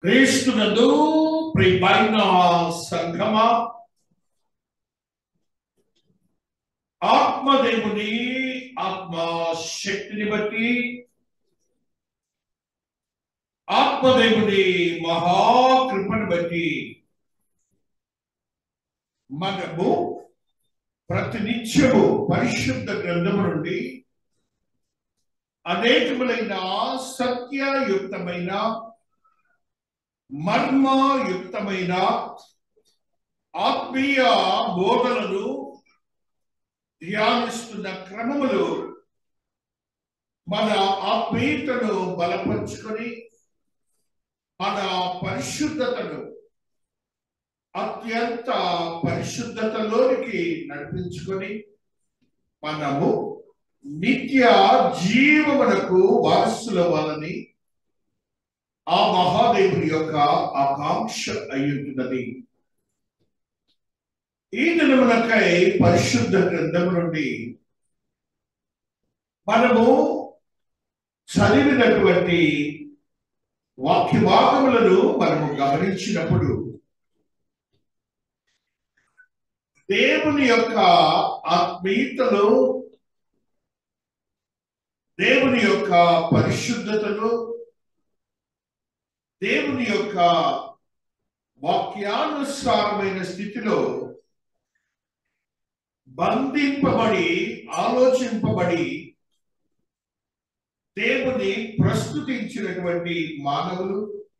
క్రీస్తునందు ప్రియమైన సంఘమా ఆత్మదేవుని ఆత్మ శక్తిని బట్టి ఆత్మదేవుని మహాకృపను బట్టి మనము ప్రతినిత్యము పరిశుద్ధ గ్రంథము నుండి అనేకములైన సత్యయుక్తమైన మర్మయుక్తమైన ఆత్మీయ బోధనలు ధ్యానిస్తున్న క్రమములు మన ఆత్మీయతను బలపరుచుకొని మన పరిశుద్ధతను అత్యంత పరిశుద్ధతలోనికి నడిపించుకొని మనము నిత్య జీవమునకు వారసులవ్వాలని ఆ మహాదేవుని యొక్క ఆకాంక్ష అయ్యుంటున్నది ఈ దినమునకై పరిశుద్ధ గ్రంథము నుండి మనము చదివినటువంటి వాక్య భాగములను మనము గమనించినప్పుడు దేవుని యొక్క ఆత్మీయతను దేవుని యొక్క పరిశుద్ధతను దేవుని యొక్క వాక్యానుసారమైన స్థితిలో బంధింపబడి ఆలోచింపబడి దేవుని ప్రస్తుతించినటువంటి మానవులు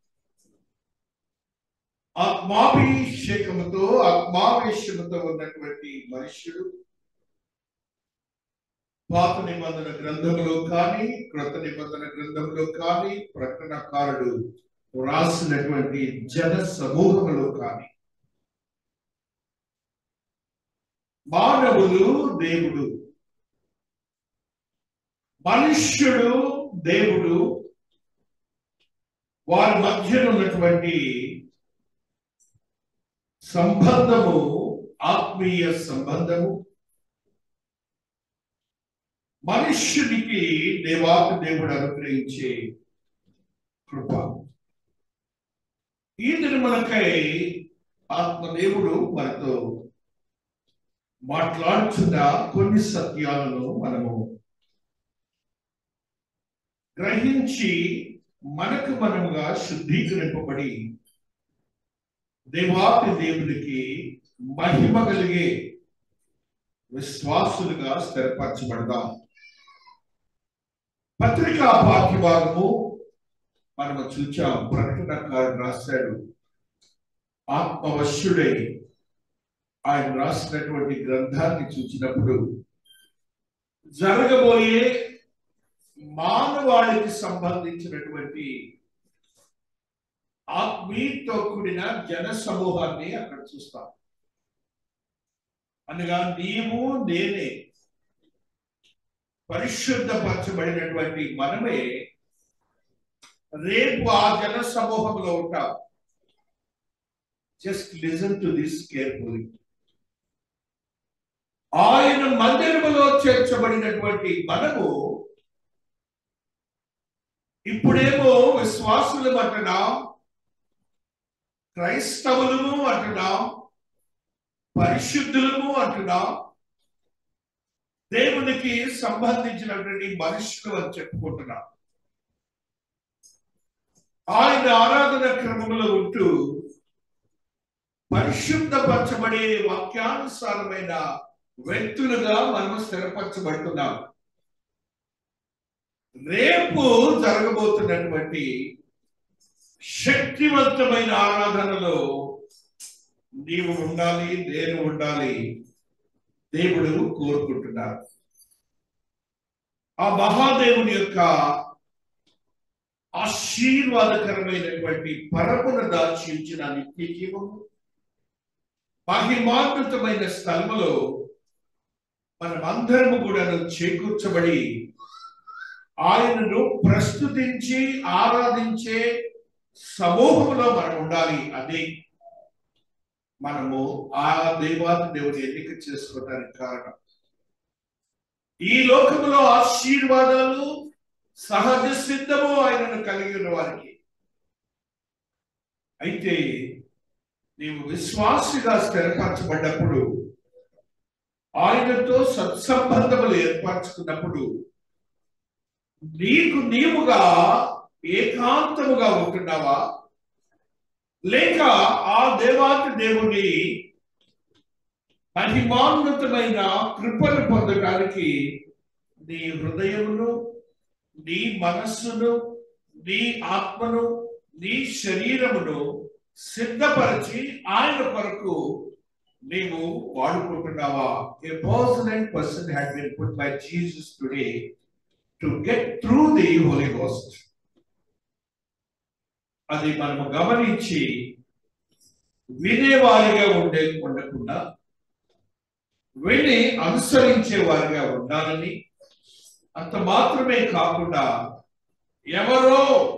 ఆత్మాభిషేకముతో ఆత్మావేశముతో ఉన్నటువంటి మనుష్యుడు పాత నిబంధన గ్రంథంలో కానీ క్రొత్త నిబంధన గ్రంథంలో కానీ ప్రకటనకారుడు రాసినటువంటి జన సమూహంలో కానీ మానవులు దేవుడు మనుష్యుడు దేవుడు వారి మధ్యన ఉన్నటువంటి సంబంధము ఆత్మీయ సంబంధము మనుష్యునికి దేవాతి దేవుడు అనుగ్రహించే కృప ఈ మనకై ఆత్మదేవుడు మనతో మాట్లాడుతున్న కొన్ని సత్యాలను మనము గ్రహించి మనకు మనముగా శుద్ధీకరింపబడి దేవాతి దేవుడికి మహిమ కలిగే విశ్వాసులుగా స్థిరపరచబడదాం పత్రికా పాఠ్యభాగము మనము చూచాం ప్రకటనకారుడు రాశాడు ఆత్మవశ్యుడై ఆయన రాసినటువంటి గ్రంథాన్ని చూసినప్పుడు జరగబోయే మానవాళికి సంబంధించినటువంటి ఆత్మీయతో కూడిన జన సమూహాన్ని అక్కడ చూస్తాం అనగా నీవు నేనే పరిశుద్ధపరచబడినటువంటి మనమే రేపు ఆ జన సమూహంలో ఉంటాం just listen to this carefully ఆయన మందిరములో చేర్చబడినటువంటి మనము ఇప్పుడేమో విశ్వాసులు అంటున్నాం క్రైస్తవులము అంటున్నాం పరిశుద్ధులము అంటున్నాం దేవునికి సంబంధించినటువంటి మనుషులు అని చెప్పుకుంటున్నాం ఆయన ఆరాధన క్రమంలో ఉంటూ పరిశుద్ధపరచబడే వాక్యానుసారమైన వ్యక్తులుగా మనము స్థిరపరచబడుతున్నాం రేపు జరగబోతున్నటువంటి శక్తివంతమైన ఆరాధనలో నీవు ఉండాలి నేను ఉండాలి దేవుడు కోరుకుంటున్నారు ఆ మహాదేవుని యొక్క ఆశీర్వాదకరమైనటువంటి పరమున దాచి ఉంచిన నిత్య జీవము మహిమాన్వితమైన స్థలములో మనమందరము కూడా చేకూర్చబడి ఆయనను ప్రస్తుతించి ఆరాధించే సమూహంలో మనం ఉండాలి అది మనము ఆ దేవాది దేవుని ఎన్నిక చేసుకోవడానికి కారణం ఈ లోకములో ఆశీర్వాదాలు సహజ సిద్ధము ఆయనను కలిగి ఉన్న వారికి అయితే నీవు విశ్వాసిగా స్థిరపరచబడ్డప్పుడు ఆయనతో సత్సంబంధములు ఏర్పరచుకున్నప్పుడు నీకు నీవుగా ఏకాంతముగా ఉంటున్నావా లేక ఆ దేవాతి దేవుని మహిమాన్వితమైన కృపను పొందడానికి నీ హృదయమును నీ మనస్సును నీ ఆత్మను నీ శరీరమును సిద్ధపరిచి ఆయన కొరకు నీవు వాడుకుంటున్నావా a person and person had been put by Jesus today to get through the Holy Ghost అది మనము గమనించి వినేవారిగా ఉండే ఉండకుండా విని అనుసరించే వారిగా ఉండాలని అంత మాత్రమే కాకుండా ఎవరో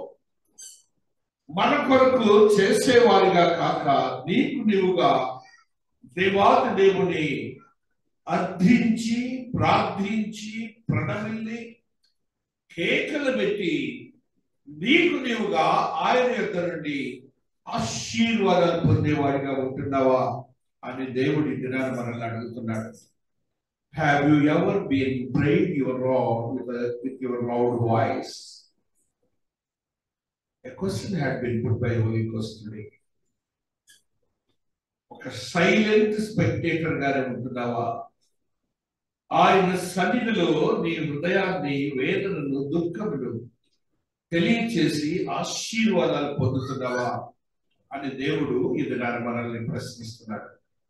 మన కొరకు చేసేవారిగా కాక నీకు నీవుగా దేవాతి దేవుని అర్థించి ప్రార్థించి ప్రణమిల్లి కేకలు పెట్టి నీకు నీవుగా ఆయన యొక్క నుండి ఆశీర్వాదాలు పొందేవాడిగా ఉంటున్నావా అని దేవుడి దినాన్ని మనల్ని అడుగుతున్నాడు have you ever been break your rod with with your loud voice A question had been put by Holy Ghost today. ఒక సైలెంట్ స్పెక్టేటర్ గానే ఉంటున్నావా ఆయన సన్నిధిలో నీ హృదయాన్ని వేదనను దుఃఖమును తెలియచేసి ఆశీర్వాదాలు పొందుతున్నావా అని దేవుడు ఇది నాన్న మనల్ని ప్రశ్నిస్తున్నాడు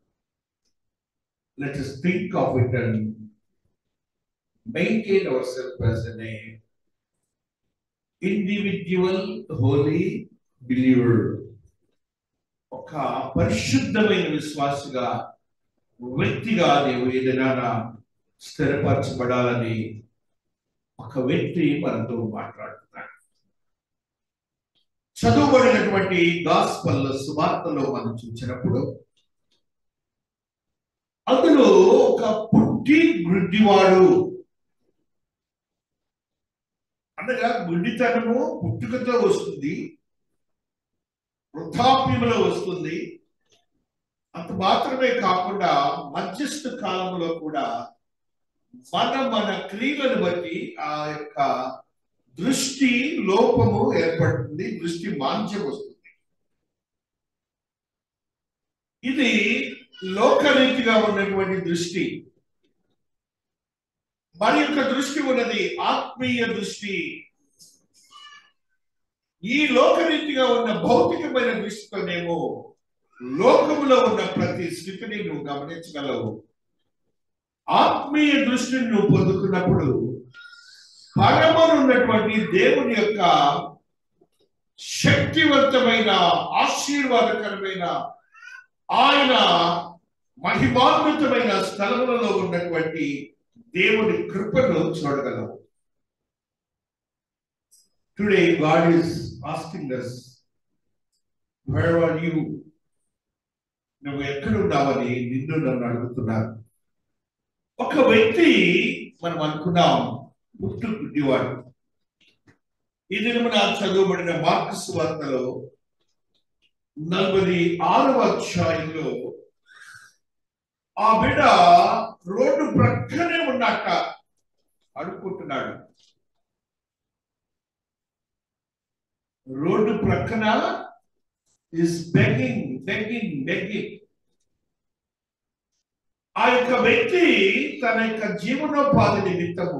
let us think of it and maintain ourselves as an individual holy believer ఒక పరిశుద్ధమైన విశ్వాసగా వ్యక్తిగా నీవు ఏదైనా స్థిరపరచబడాలని ఒక వ్యక్తి మనతో మాట్లాడుతున్నాడు చదువుబడినటువంటి గాస్పల్ సువార్తలో మనం చూసినప్పుడు అందులో ఒక పుట్టి గుడ్డివాడు అనగా గుడ్డితనము పుట్టుకతో వస్తుంది వృద్ధాప్యంలో వస్తుంది అంత మాత్రమే కాకుండా మధ్యస్థ కాలంలో కూడా మన మన క్రియలను బట్టి ఆ యొక్క దృష్టి లోపము ఏర్పడుతుంది దృష్టి మాంద్యం వస్తుంది ఇది లోకరీతిగా ఉన్నటువంటి దృష్టి మరి యొక్క దృష్టి ఉన్నది ఆత్మీయ దృష్టి ఈ లోకరీతిగా ఉన్న భౌతికమైన దృష్టితోనేమో లోకములో ఉన్న ప్రతి స్థితిని నువ్వు గమనించగలవు ఆత్మీయ దృష్టిని నువ్వు పొందుకున్నప్పుడు పరమనున్నటువంటి దేవుని యొక్క శక్తివంతమైన ఆశీర్వాదకరమైన ఆయన మహిమాన్వితమైన స్థలములలో ఉన్నటువంటి దేవుని కృపను చూడగలవు today God is asking us where are you నువ్వు ఎక్కడున్నావని నిన్ను నన్ను అడుగుతున్నారు ఒక వ్యక్తి మనం అనుకున్నాం పుట్టు గుడ్డివాడు ఈ దినమున చదువుబడిన మార్క్స్ వార్తలో నలభై ఆరవ అధ్యాయంలో ఆ బిడ్డ రోడ్డు ప్రక్కనే ఉన్నట్ట అడుక్కుంటున్నాడు రోడ్డు ప్రక్కన ఇస్ బెగ్గింగ్ బెగ్గింగ్ బెగ్గింగ్ ఆ యొక్క వ్యక్తి తన యొక్క జీవనోపాధి నిమిత్తము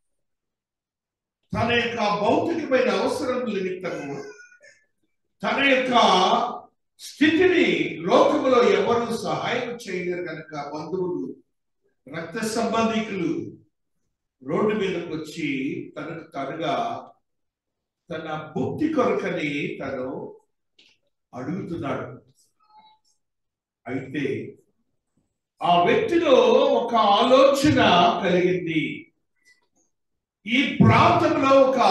తన యొక్క భౌతికమైన అవసరం నిమిత్తము తన యొక్క స్థితిని లోకములో ఎవరు సహాయం చేయలేరు కనుక బంధువులు రక్త సంబంధికులు రోడ్డు మీదకి వచ్చి తనకు తనుగా తన భుక్తి కొరకని తను అడుగుతున్నాడు అయితే ఆ వ్యక్తిలో ఒక ఆలోచన కలిగింది ఈ ప్రాంతంలో ఒక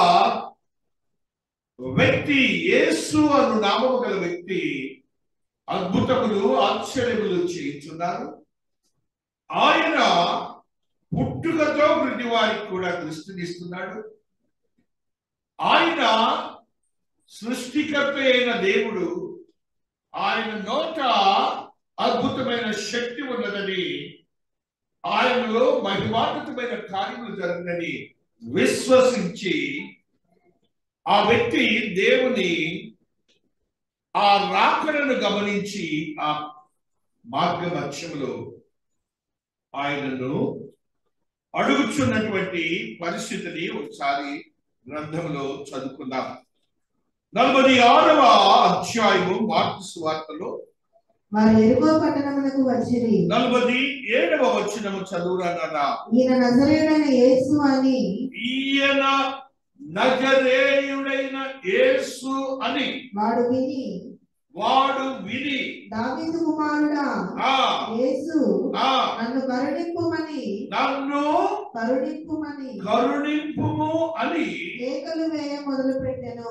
వ్యక్తి యేసు అను నామము గల వ్యక్తి అద్భుతములు ఆశ్చర్యములు చేయించున్నారు ఆయన పుట్టుకతో ప్రతి వారికి కూడా దృష్టినిస్తున్నాడు ఆయన సృష్టికర్త అయిన దేవుడు ఆయన నోట అద్భుతమైన శక్తి ఉన్నదని ఆయనలో మహిమాన్వితమైన కార్యములు జరుగునని విశ్వసించి ఆ వ్యక్తి దేవుని ఆ రాకడను గమనించి ఆ మార్గ మధ్యములో ఆయనను అడుగుచున్నటువంటి పరిస్థితిని ఒకసారి గ్రంథంలో చదువుకుందాం నలభై ఆరవ అధ్యాయము మార్పు సువార్తలో వారు ఎరుకో పట్టణమునకు వచ్చిరి నలభై ఏడవ వచనము చదువురానా ఈయన నజరేయుడైన యేసు అని ఈయన నజరేయుడైన యేసు అని వాడు విని వాడు విని దావీదు కుమారుడా ఆ యేసు ఆ నన్ను కరుణింపుమని నన్ను కరుణింపుమని కరుణింపుము అని కేకలు వేయ మొదలు పెట్టెను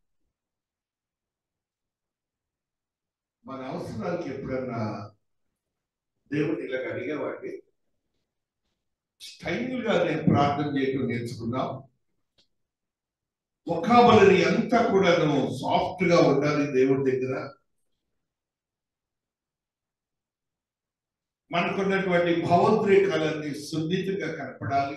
మన అవసరాలకి ఎప్పుడన్నా దేవుడు ఇలా అడిగేవాడి స్టైల్ గా నేను ప్రార్థన చేయటం నేర్చుకున్నాం ఒకాబలని అంతా కూడాను సాఫ్ట్ గా ఉండాలి దేవుడి దగ్గర మనకున్నటువంటి భావోద్రేకాలన్నీ సున్నితంగా కనపడాలి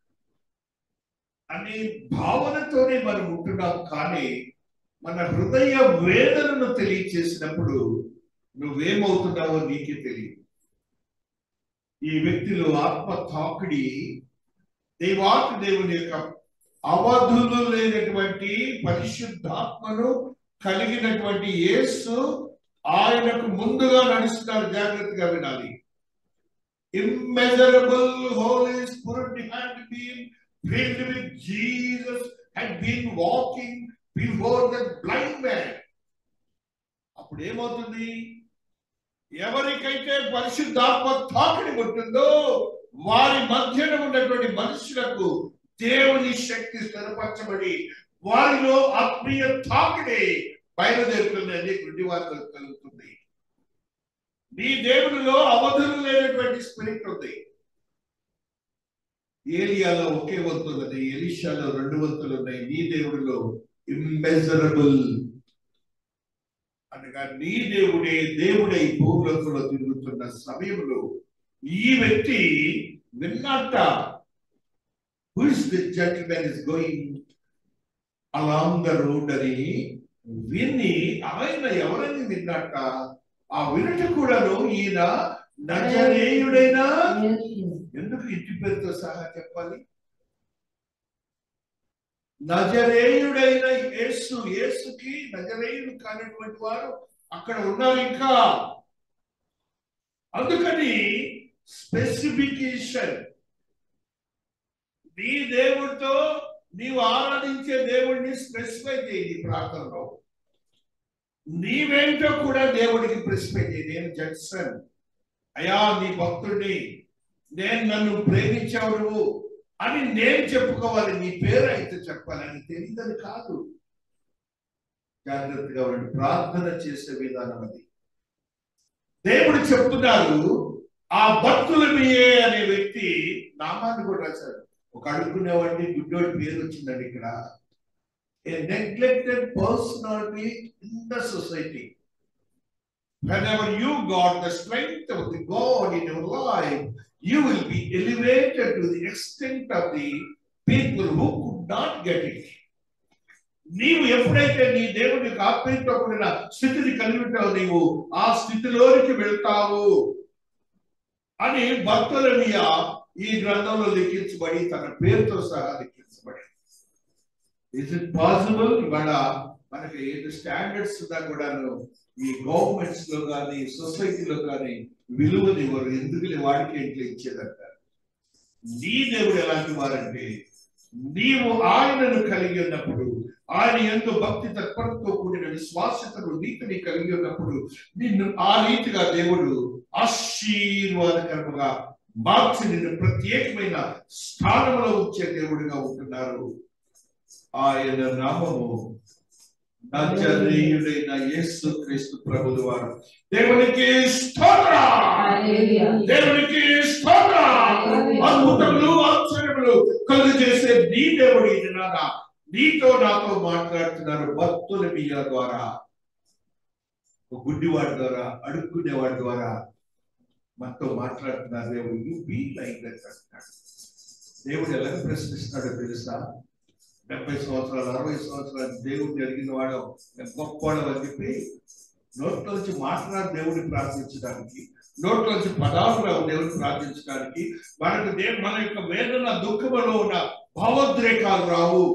అనే భావనతోనే మనం ఉంటున్నాం కానీ మన హృదయ వేదనను తెలియచేసినప్పుడు నువ్వేమవుతున్నావో నీకే తెలియదు ఈ వ్యక్తిలో ఆత్మ తాకిడి దేవాతి దేవుని యొక్క అవధులు లేనటువంటి పరిశుద్ధాత్మను కలిగినటువంటి యేసు ఆయనకు ముందుగా నడుస్తున్నారు జాగ్రత్తగా వినాలి immeasurable Holy Spirit had been filled with Jesus, had been walking before the blind man. అప్పుడు ఏమవుతుంది ఎవరికైతే పరిశుద్ధాత్మ తాకిడి ఉంటుందో వారి మధ్యన ఉన్నటువంటి మనుషులకు దేవుని శక్తి స్థిరపరచబడి వారిలో ఆత్మీయ తాకిడి బయలుదేరుతుందని గుడ్డి వార్తలు కలుగుతుంది నీ దేవునిలో అవధులు లేనటువంటి స్పిరిట్ ఉంది ఏలియాలో ఒకే వంతు ఉన్నది ఎలిషాలో రెండు వంతులు ఉన్నాయి నీ దేవుడిలో ఇమ్మెజరబుల్ అనగా నీ దేవుడే దేవుడై భూలోకంలో తిరుగుతున్న సమయంలో ఈ వ్యక్తి విన్నట్ట who is the gentleman is going along the road అని విని ఆయన ఎవరని విన్నట్ట ఆ వినట కూడాను ఈయన నజరేయుడైన ఎందుకు ఇంటి పేరుతో సహా చెప్పాలి నజరేయుడైన యేసు యేసుకి నజరేయుడు కానటువంటి వారు అక్కడ ఉన్నారు ఇంకా అందుకని స్పెసిఫికేషన్ నీ దేవుడితో నీవు ఆరాధించే దేవుడిని స్పెసిఫై చేయి ప్రార్థనలో నీవేంటో కూడా దేవుడికి స్పెసిఫై చేయి నేను జడ్సన్ అయా నీ భక్తుడిని నేను నన్ను ప్రేమించావు నువ్వు అని నేను చెప్పుకోవాలి నీ పేరు అయితే చెప్పాలి అని తెలియదని కాదు జాగ్రత్తగా ఉండండి ప్రార్థన చేసే విధానం అది దేవుడు చెప్తున్నారు ఆ భక్తుల మీయే అనే వ్యక్తి నామాన్ని కూడా రాశారు ఒక అడుగుకునేవాడిని గుడ్డోడి పేరు వచ్చిందండి ఇక్కడ a neglected personality in the society whenever you got the strength of the God in your life, you will be elevated to the extent of the people who could not get it. నీవు ఎప్పుడైతే నీ దేవునికి ఆత్మీయతో కూడిన స్థితిని కలిగి ఉంటావు నీవు ఆ స్థితిలోనికి వెళ్తావు అని భక్తులనియ ఈ గ్రంథంలో లిఖించబడి తన పేరుతో సహా లిఖించబడి ఇస్ ఇట్ పాసిబుల్ ఇవాళ మనకి ఏది స్టాండర్డ్స్ ఉన్నా కూడాను ఈ గవర్నమెంట్స్ లో కానీ సొసైటీలో కానీ విలువని ఇవ్వరు ఎందుకు వాడికి ఇంట్లో ఇచ్చేదంట నీ దేవుడు ఎలాంటి వారంటే నీవు ఆయనను కలిగి ఉన్నప్పుడు ఆయన ఎందు భక్తి తత్పరతో కూడిన విశ్వాసతను నీతిని కలిగి ఉన్నప్పుడు నిన్ను ఆ రీతిగా దేవుడు ఆశీర్వాదకరముగా మార్చి నిన్ను ప్రత్యేకమైన స్థానంలో ఉంచే దేవుడిగా ఉంటున్నారు ఆయన నామము నజరేయుడైన యేసు క్రీస్తు ప్రభులు వారు దేవునికి స్తోత్రం హల్లెలూయా. దేవునికి స్తోత్రం అద్భుతములు ఆశ్చర్యములు కలుగు చేసే నీ దేవుడి నాన్న నీతో నాతో మాట్లాడుతున్నారు భక్తుల మీయ ద్వారా ఒక గుడ్డివాడి ద్వారా అడుక్కునేవాడి ద్వారా మనతో మాట్లాడుతున్నారు దేవుడు యు బీ లైక్ దట్ అంటున్నాడు దేవుడు ఎలా ప్రశ్నిస్తున్నాడో తెలుసా డెబ్బై సంవత్సరాలు అరవై సంవత్సరాలు దేవుడు జరిగిన వాడు గొప్పవాడు అని చెప్పి నోట్లోంచి మాట్లాడి దేవుడిని ప్రార్థించడానికి నోట్లోంచి పదాలు రావు దేవుడిని ప్రార్థించడానికి మనకు దే- మన యొక్క వేదన దుఃఖములో ఉన్న భావోద్రేకాలు రావు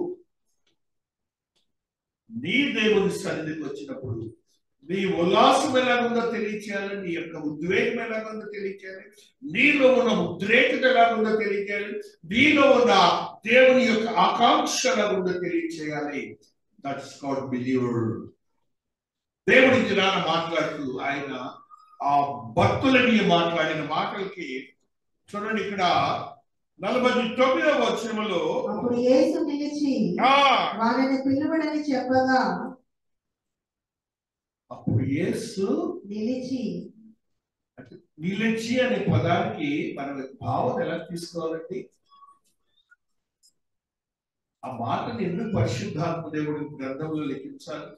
నీ దేవుని సన్నిధికి వచ్చినప్పుడు నీ ఉల్లాసం ఎలాగుందో తెలియచేయాలి నీ యొక్క ఉద్వేగం ఎలాగుందో తెలియచేయాలి నీలో ఉన్న ఉద్రేకత ఎలాగుందో తెలియచేయాలి నీలో ఉన్న దేవుని యొక్క ఆకాంక్ష ఎలాగుందో తెలియచేయాలి దట్స్ కాల్డ్ బిలీవర్ దేవుడి దినాన మాట్లాడుతూ ఆయన ఆ భక్తులని మాట్లాడిన మాటలకి చూడండి ఇక్కడ నలభై తొమ్మిదవ వచనములో అప్పుడు యేసు నిలిచి ఆ, వారిని పిలువడని చెప్పగా అప్పుడు యేసు నిలిచి నిలిచి అనే పదానికి మనం భావన ఎలా తీసుకోవాలండి ఆ మాటను ఎందుకు పరిశుద్ధాత్మ దేవుడి గ్రంథంలో లిఖించాలి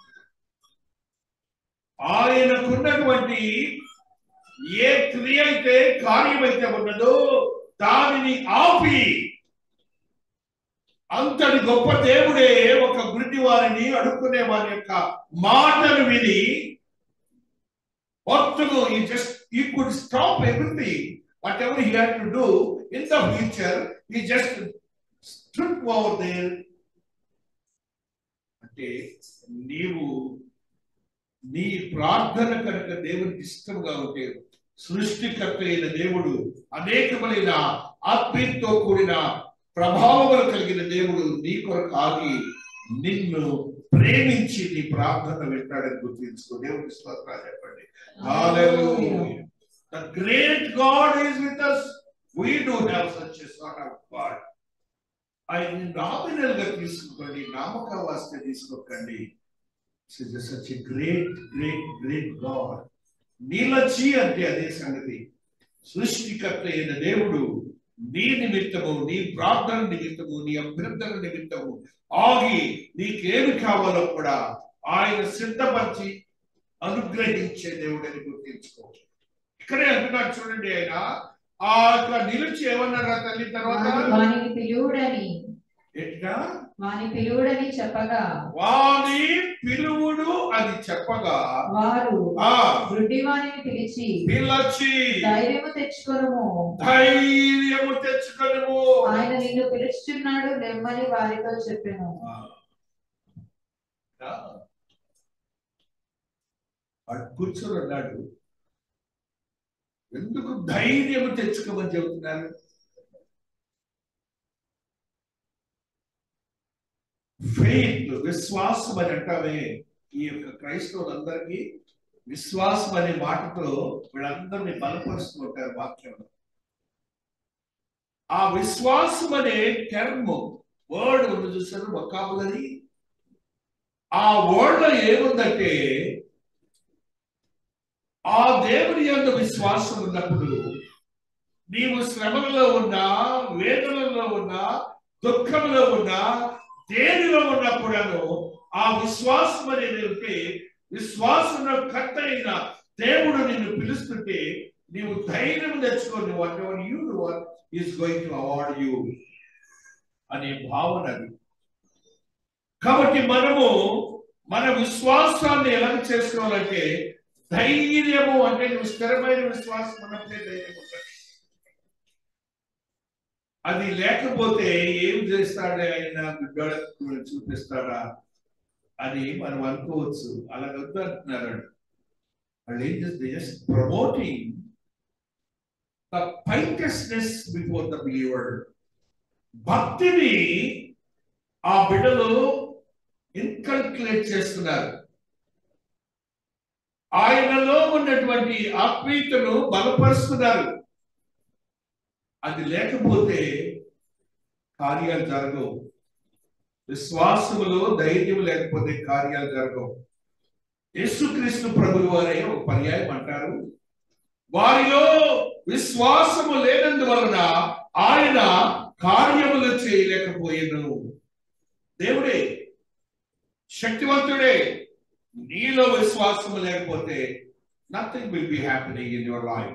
ఆయనకున్నటువంటి ఏ క్రియ అయితే కార్యమైతే ఉన్నదో దానిని ఆపి అంతటి గొప్ప దేవుడే ఒక గుడ్డి వారిని అడుక్కునే వారి యొక్క మాటను విని మొత్తము ఈ just he could stop everything whatever he had to do in the future he just strip over there అంటే నీవు నీ ప్రార్థన కనుక దేవునికి ఇష్టంగా ఉంటే సృష్టికర్త అయిన దేవుడు అనేకమైన ఆత్మీయతో కూడిన ప్రభావములు కలిగిన దేవుడు నీ కొరకు ఆగి నిన్ను ప్రేమించి నీ ప్రార్థన వింటాడని గుర్తించుకో దేవుడి స్తోత్రాలు చెప్పండి Hallelujah. The great God is with us. We do have such a sort of God. ఆయన నామినల్ గా తీసుకోకండి నామక వాస్తే తీసుకోకండి such great great great God నీలచి అంటే అదే సంగతి సృష్టికర్త అయిన దేవుడు నీ నిమిత్తము నీ ప్రార్థన నిమిత్తము నీ అభ్యర్థన నిమిత్తము ఆగి నీకేమి కావాలో కూడా ఆయన సిద్ధపరిచి అనుగ్రహించే దేవుడని గుర్తించుకో ఇక్కడే అంటున్నాడు చూడండి ఆయన ఆ యొక్క నిలిచి ఏమన్నారా తల్లి తర్వాత వానిని పిలువుడని ఎట్లా వాని పిలువుడని చెప్పగా వాని పిలువుడు అది చెప్పగా వారు ఆ గుడ్డి వానిని పిలిచి పిలచి ధైర్యము తెచ్చుకొనుము ధైర్యము తెచ్చుకొనుము ఆయన నిన్ను పిలుచుచున్నాడు నెమ్మని వారితో చెప్పెను ఆ. ఆ. వాడు కూర్చొని ఉన్నాడు ఎందుకు ధైర్యం తెచ్చుకోమని చెబుతున్నారు ఫెయిత్ విశ్వాసం అని అంటావే ఈ యొక్క క్రైస్తవులందరికీ విశ్వాసం అనే మాటతో వీళ్ళందరినీ బలపరుస్తూ ఉంటారు వాక్యంలో ఆ విశ్వాసం అనే టర్మ్ వర్డ్ ఉంది చూసారు వొకాబులరీ ఆ వర్డ్ లో ఏముందంటే ఆ దేవుని యొక్క విశ్వాసం ఉన్నప్పుడు నీవు శ్రమలలో ఉన్నా వేదనలో ఉన్నా దుఃఖంలో ఉన్నా దేనిలో ఉన్నా కూడాను ఆ విశ్వాసం అనేది ఉంటే విశ్వాసంలో కర్త అయిన దేవుడు నిన్ను పిలుస్తుంటే నీవు ధైర్యం తెచ్చుకొని whatever you is going to award you అనే భావన అది కాబట్టి మనము మన విశ్వాసాన్ని ఎలా చేసుకోవాలంటే ధైర్యము అంటే నువ్వు స్థిరమైన విశ్వాసం ఉన్నప్పుడే ధైర్యం ఉంటుంది అది లేకపోతే ఏం చేస్తాడే ఆయన బిడ్డలకు చూపిస్తాడా అని మనం అనుకోవచ్చు అలాగొద్దు అంటున్నారు వాళ్ళు. వాళ్ళు ఏం చేస్తే just promoting the piousness before the believer భక్తిని ఆ బిడ్డలు ఇన్కల్కులేట్ చేస్తున్నారు ఆయనలో ఉన్నటువంటి ఆత్మీయతను బలపరుస్తున్నారు అది లేకపోతే కార్యాలు జరగవు విశ్వాసములో ధైర్యం లేకపోతే కార్యాలు జరగవు యేసుక్రీస్తు ప్రభులు వారే ఒక పర్యాయం అంటారు వారిలో విశ్వాసము లేనందువలన ఆయన కార్యములు చేయలేకపోయేను దేవుడే శక్తివంతుడే నీలో విశ్వాసం లేకపోతే nothing will be happening in your life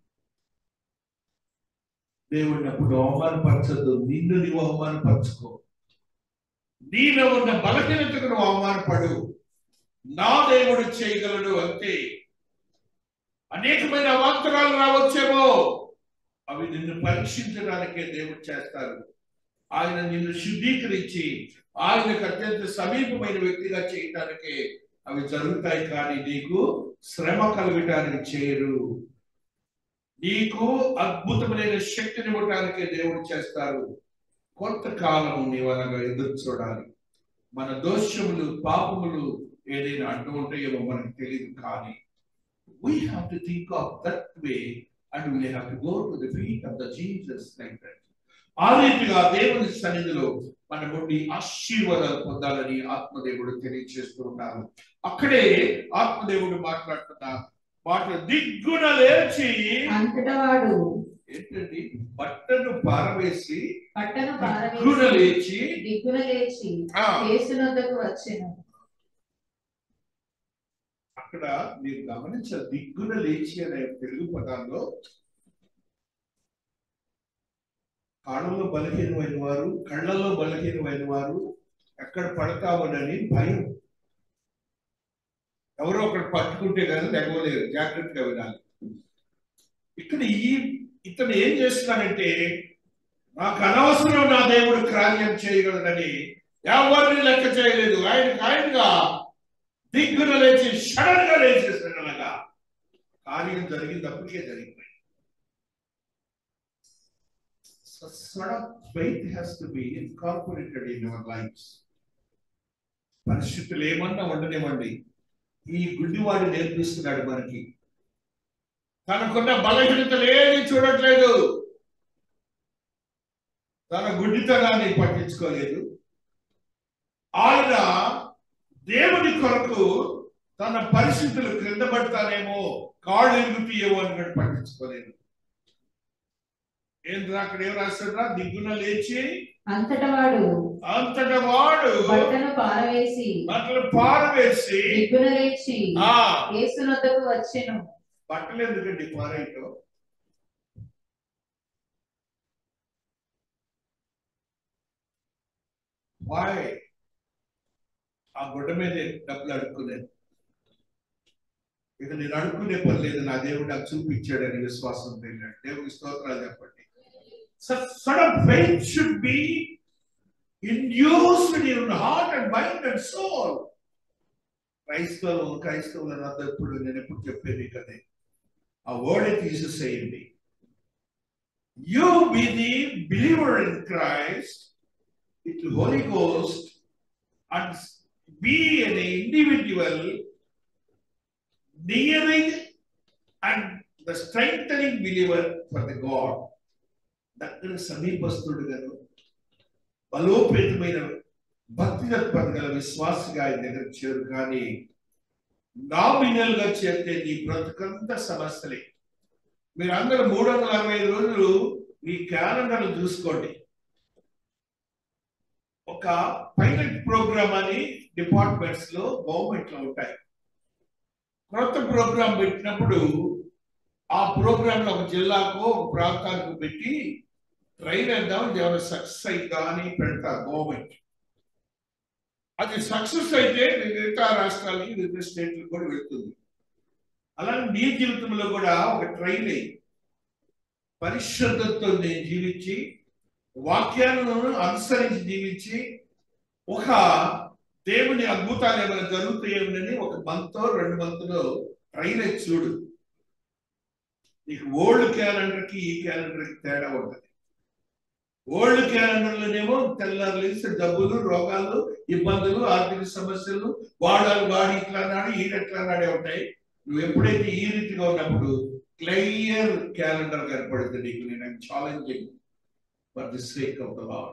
దేవుడిని అప్పుడు అవమానపరచద్దు నిన్ను నీవు అవమానపరచుకో నీలో ఉన్న బలహీనతకు నువ్వు అవమానపడు నా దేవుడు చేయగలడు అంతే అనేకమైన అవాంతరాలు రావచ్చేమో అవి నిన్ను పరీక్షించడానికే దేవుడు చేస్తారు ఆయన నిన్ను శుద్ధీకరించి ఆయనకు అత్యంత సమీపమైన వ్యక్తిగా చేయటానికే అవి జరుగుతాయి కానీ నీకు శ్రమ కలగటానికి చేయరు నీకు అద్భుతమైన శక్తిని ఇవ్వటానికే దేవుడు చేస్తారు కొంతకాలం నీవు అలాగా ఎదురు చూడాలి మన దోషములు పాపములు ఏదైనా అడ్డు ఉంటాయేమో మనకు తెలియదు కానీ we have to think of that way and we have to go to the feet of the Jesus like that. ఆ రీతిగా దేవుని సన్నిధిలో మన నుండి ఆశీర్వాదాలు పొందాలని ఆత్మదేవుడు తెలియజేస్తూ ఉన్నారు అక్కడే ఆత్మదేవుడు మాట్లాడుతున్న మాట దిగ్గున లేచి అంతటా వాడు ఏంటండి బట్టను పారవేసి పట్టణ దిగ్గున పారవేసి లేచి దిగ్గున లేచి ఆ, యేసునొద్దకు వచ్చెను అక్కడ మీరు గమనించాలి దిగ్గున లేచి అనే తెలుగు పదాల్లో కాళ్ళలో బలహీనమైన వారు కళ్ళల్లో బలహీనమైన వారు ఎక్కడ పడతామోనని భయం ఎవరో ఒకటి పట్టుకుంటే కానీ లెగవలేరు జాగ్రత్తగా వినాలి ఇక్కడ ఈ ఇతను ఏం చేస్తున్నాడంటే నాకు అనవసరం నా దేవుడు కార్యం చేయగలడని ఎవరిని లెక్క చేయలేదు ఆయనకు ఆయనగా దిగ్గున లేచి సడన్ గా లేచేస్తాడు అనగా కార్యం జరిగింది అప్పటికే జరిగిపోయింది So sort of faith has to be incorporated in our lives. పరిస్థితులు ఏమన్నా ఉండనివ్వండి ఈ గుడ్డివాడు నేర్పిస్తున్నాడు మనకి తనకున్న బలహీనతలు ఏది చూడట్లేదు తన గుడ్డితనాన్ని పట్టించుకోలేదు ఆయన దేవుని కొరకు తన పరిస్థితులు క్రింద పడతానేమో కాళ్ళు ఎరుగుతాయేమో అని కూడా పట్టించుకోలేదు ఏంద్రా అక్కడ ఏం రాస్తాడ్రా దిగ్గున లేచి అంతటా వాడు అంతట వాడు బట్టను పారవేసి బట్టలు పారవేసి దిగ్గున లేచి ఆ యేసునొద్దకు వచ్చెను బట్టలు ఎందుకండి పారేయటం వాయ్ ఆ గుడ్డ మీద డబ్బులు అడుక్కునేది ఇక నేను అడుక్కునే పని లేదు నా దేవుడు నాకు చూపించాడని విశ్వాసం తెలియదు దేవుడికి స్తోత్రాలు చెప్పండి sort of faith should be induced in your heart and mind and soul క్రైస్తవులు క్రైస్తవుల నాతో ఎప్పుడు నేను ఎప్పుడు చెప్పేది కదే ఆ వర్డ్ తీసేసేయండి you be the believer in Christ it Holy Ghost and be an individual nearing and the strong believer for the God దగ్గర సమీపస్తుడుగాను బలోపేతమైన భక్తి తత్పర గల విశ్వాసగా ఆయన దగ్గర చేరు కానీ నామినల్ గా చేరితే నీ బ్రతుకంత సమస్యలే మీరు అందరూ మూడు వందల అరవై ఐదు రోజులు మీ క్యాలెండర్ చూసుకోండి ఒక పైలట్ ప్రోగ్రామ్ అని డిపార్ట్మెంట్స్ లో గవర్నమెంట్ లో ఉంటాయి కొత్త ప్రోగ్రామ్ పెట్టినప్పుడు ఆ ప్రోగ్రామ్ లో ఒక జిల్లాకు ఒక ప్రాంతానికి పెట్టి ట్రైన్ వేద్దాం ఏమైనా సక్సెస్ అయిందా అని పెడతారు గవర్నమెంట్ అది సక్సెస్ అయితే మిగతా రాష్ట్రాలకి మిగతా స్టేట్లకు కూడా వెళ్తుంది అలాగే నీ జీవితంలో కూడా ఒక ట్రైన్ అయ్యి పరిశుద్ధతతో నేను జీవించి వాక్యాలను అనుసరించి జీవించి ఒక దేవుని అద్భుతాలు ఏమైనా జరుగుతాయేమని ఒక మంత్ రెండు మంత్లో ట్రైన్ అయ్యి చూడు నీకు ఓల్డ్ క్యాలెండర్ కి ఈ క్యాలెండర్ కి తేడా ఉంటుంది ఓల్డ్ క్యాలెండర్ లోనేమో తెల్లారు లేచి డబ్బులు రోగాలు ఇబ్బందులు ఆర్థిక సమస్యలు వాడాలి వాడి ఇట్లా నాడు ఈయన ఎట్లా నాడే ఉంటాయి నువ్వు ఎప్పుడైతే ఈ రీతిగా ఉన్నప్పుడు క్లియర్ క్యాలెండర్ కనపడుతుంది నీకు నేను challenging for the sake of the lord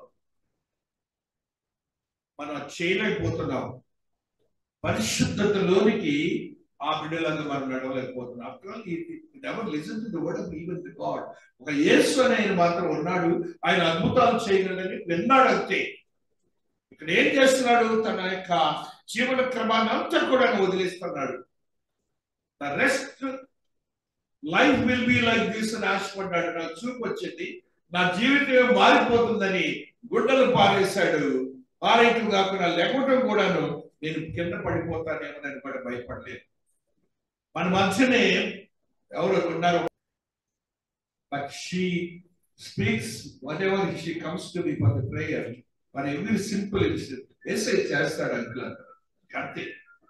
మనం అది చేయలేకపోతున్నాం పరిశుద్ధతలోనికి ఆ బిడ్డలంగా మనం నడవలేకపోతున్నాం after all never listen to the word of even the God ఒక యేసు అనే ఆయన మాత్రం ఉన్నాడు ఆయన అద్భుతాలు చేయగలడని విన్నాడు అంతే ఇక్కడ ఏం చేస్తున్నాడు తన యొక్క జీవన క్రమాన్ని అంతా కూడా వదిలేస్తున్నాడు the rest life will be like this అని ఆశపడ్డాడు నాకు చూపు వచ్చింది నా జీవితం మారిపోతుందని గుడ్డలు పారేశాడు పారేయటం కాకుండా లేకపోవటం కూడాను నేను కింద పడిపోతానేమోనని కూడా భయపడలేదు మన మధ్యనే ఎవరు ఉన్నారు but she speaks whatever she comes to me for the prayer మరి ఎవ్రీ సింపుల్ ఎస్ఐ చేస్తాడు అంకుల్ అంటారు అంతే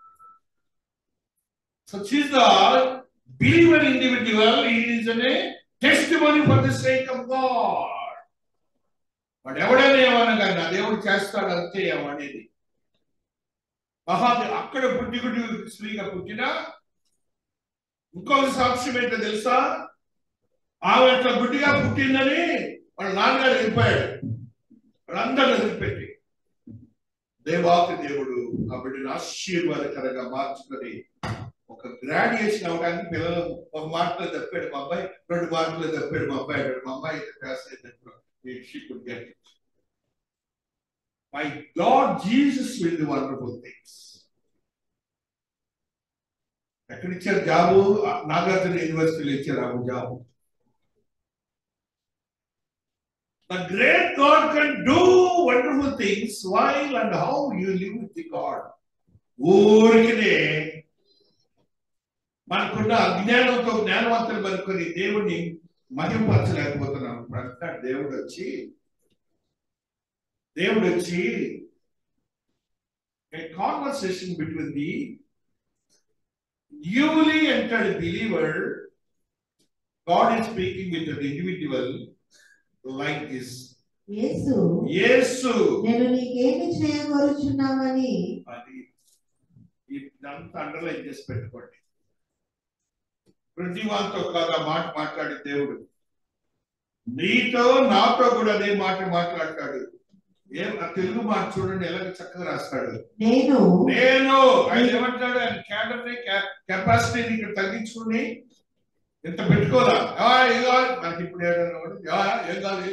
so cheese the believer individual is అనే test money for the sake of God వాడు ఎవడైనా ఏమనగా నా దేవుడు చేస్తాడు అంతే అనేది మహాది అక్కడ పుట్టి గుడ్డి స్త్రీగా పుట్టిన ఇంకొక సాక్ష్యం ఏంటో తెలుసా ఆమె అట్లా గుడ్డిగా పుట్టిందని వాళ్ళ నాన్నగారు వెళ్ళిపోయాడు వాళ్ళందరూ వదిలిపెట్టి దేవాకి దేవుడు ఆ బిడ్డను ఆశీర్వాదకరంగా మార్చుకొని ఒక గ్రాడ్యుయేషన్ అవడానికి పిల్లలు ఒక మార్కులో తప్పాడు మా అబ్బాయి రెండు మార్కులు తప్పాడు మా అబ్బాయి అన్నాడు. మా అమ్మాయి పాస్ అయితే she could get it my God Jesus will the wonderful things ఎక్కడిచ్చారు జాబు నాగార్జున యూనివర్సిటీలో ఇచ్చారు ఆ job The great God can do wonderful things while and how you live with the God. ఊరికినే మనకున్న అజ్ఞానంతో జ్ఞానవంతులు అనుకుని దేవుణ్ణి మహిమపరచలేకపోతున్నాం ఇప్పుడు అంటున్నాడు దేవుడు వచ్చి దేవుడు వచ్చి a conversation between the newly entered believer God is speaking with an individual like this యేసు యేసు నేను నీకేమి చేయగోరుచున్నావని అది ఇదంతా అండర్లైన్ చేసి పెట్టుకోండి ప్రతి వాళ్ళతో కాదు ఆ మాట మాట్లాడే దేవుడు నీతో నాతో కూడా అదే మాట మాట్లాడతాడు ఏం ఆ తెలుగు మాట చూడండి ఎలాగ చక్కగా రాస్తాడు నేను నేను ఆయన ఏమంటాడు ఆయన క్యాడర్ని కెపాసిటీని ఇక్కడ తగ్గించుకుని ఇంత పెట్టుకోదా ఆ, ఏం కావాలి మనకి ఇప్పుడు ఏదైనా ఒకటి, ఆ, ఏం కావాలి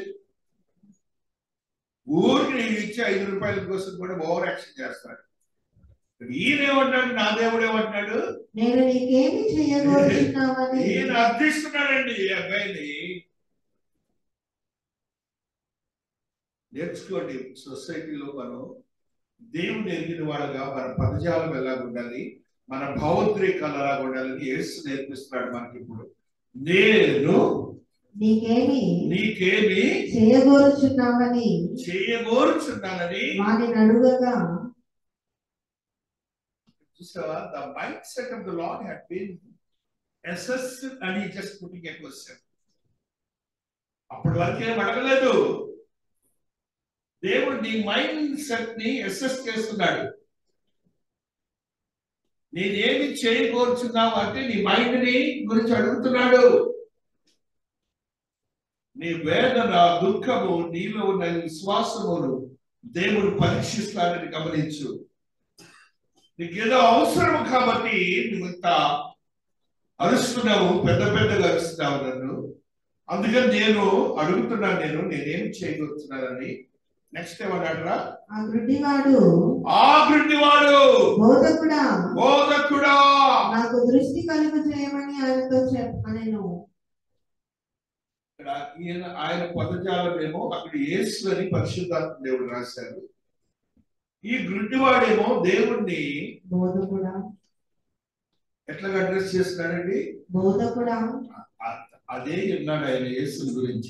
ఊరికి నేను ఇచ్చే ఐదు రూపాయల కోసం కూడా ఓవర్ యాక్షన్ చేస్తాడు ఈయన ఏమంటాడు నా దేవుడు ఏమంటాడు నేను నీకేమి చేయగోరుచున్నావని ఈయన అర్థిస్తున్నాడండి ఈ అబ్బాయిని నేర్చుకోండి సొసైటీలో మనం దేవుని ఎరిగిన వాళ్ళగా మన పదజాలం ఎలా ఉండాలి మన భావోద్రేకాలు ఎలా ఉండాలని యేసు నేర్పిస్తున్నాడు మనకి ఇప్పుడు నేను నీకేమి నీకేమి చేయగోరుచున్నావని చేయగోరుచున్నానని వాని అడుగగా చూసావా the mind set of the lord had been assessed and he just putting a question అప్పటి వరకు ఏం అడగలేదు దేవుడు నీ మైండ్ సెట్ ని అసెస్ చేస్తున్నాడు నేనేమి చేయకూర్చున్నావు అంటే నీ మైండ్ ని గురించి అడుగుతున్నాడు నీ వేదన దుఃఖము నీలో ఉన్న విశ్వాసమును దేవుడు పరీక్షిస్తాడని గమనించు నీకేదో అవసరం కాబట్టి నువ్వు ఇంత అరుస్తున్నావు పెద్ద పెద్దగా అరుస్తున్నావు నన్ను అందుకని నేను అడుగుతున్నాను నేను నేనేం చేయగలుగుతున్నానని నెక్స్ట్ ఏమన్నాడరా ఆ గుడ్డివాడు ఆ వాడు బోధకుడా బోధకుడా నాకు దృష్టి కలుగు చేయమని ఆయనతో చెప్పనెను ఇక్కడ ఈయన ఆయన పదజాలం ఏమో అక్కడ యేసు అని పరిశుద్ధాత్మ దేవుడు రాశారు ఈ గుడ్డివాడేమో దేవుణ్ణి బోధకుడా ఎట్లాగా అడ్రస్ చేస్తున్నాడండి బోధకుడా అ- అదే విన్నాడు ఆయన యేసుని గురించి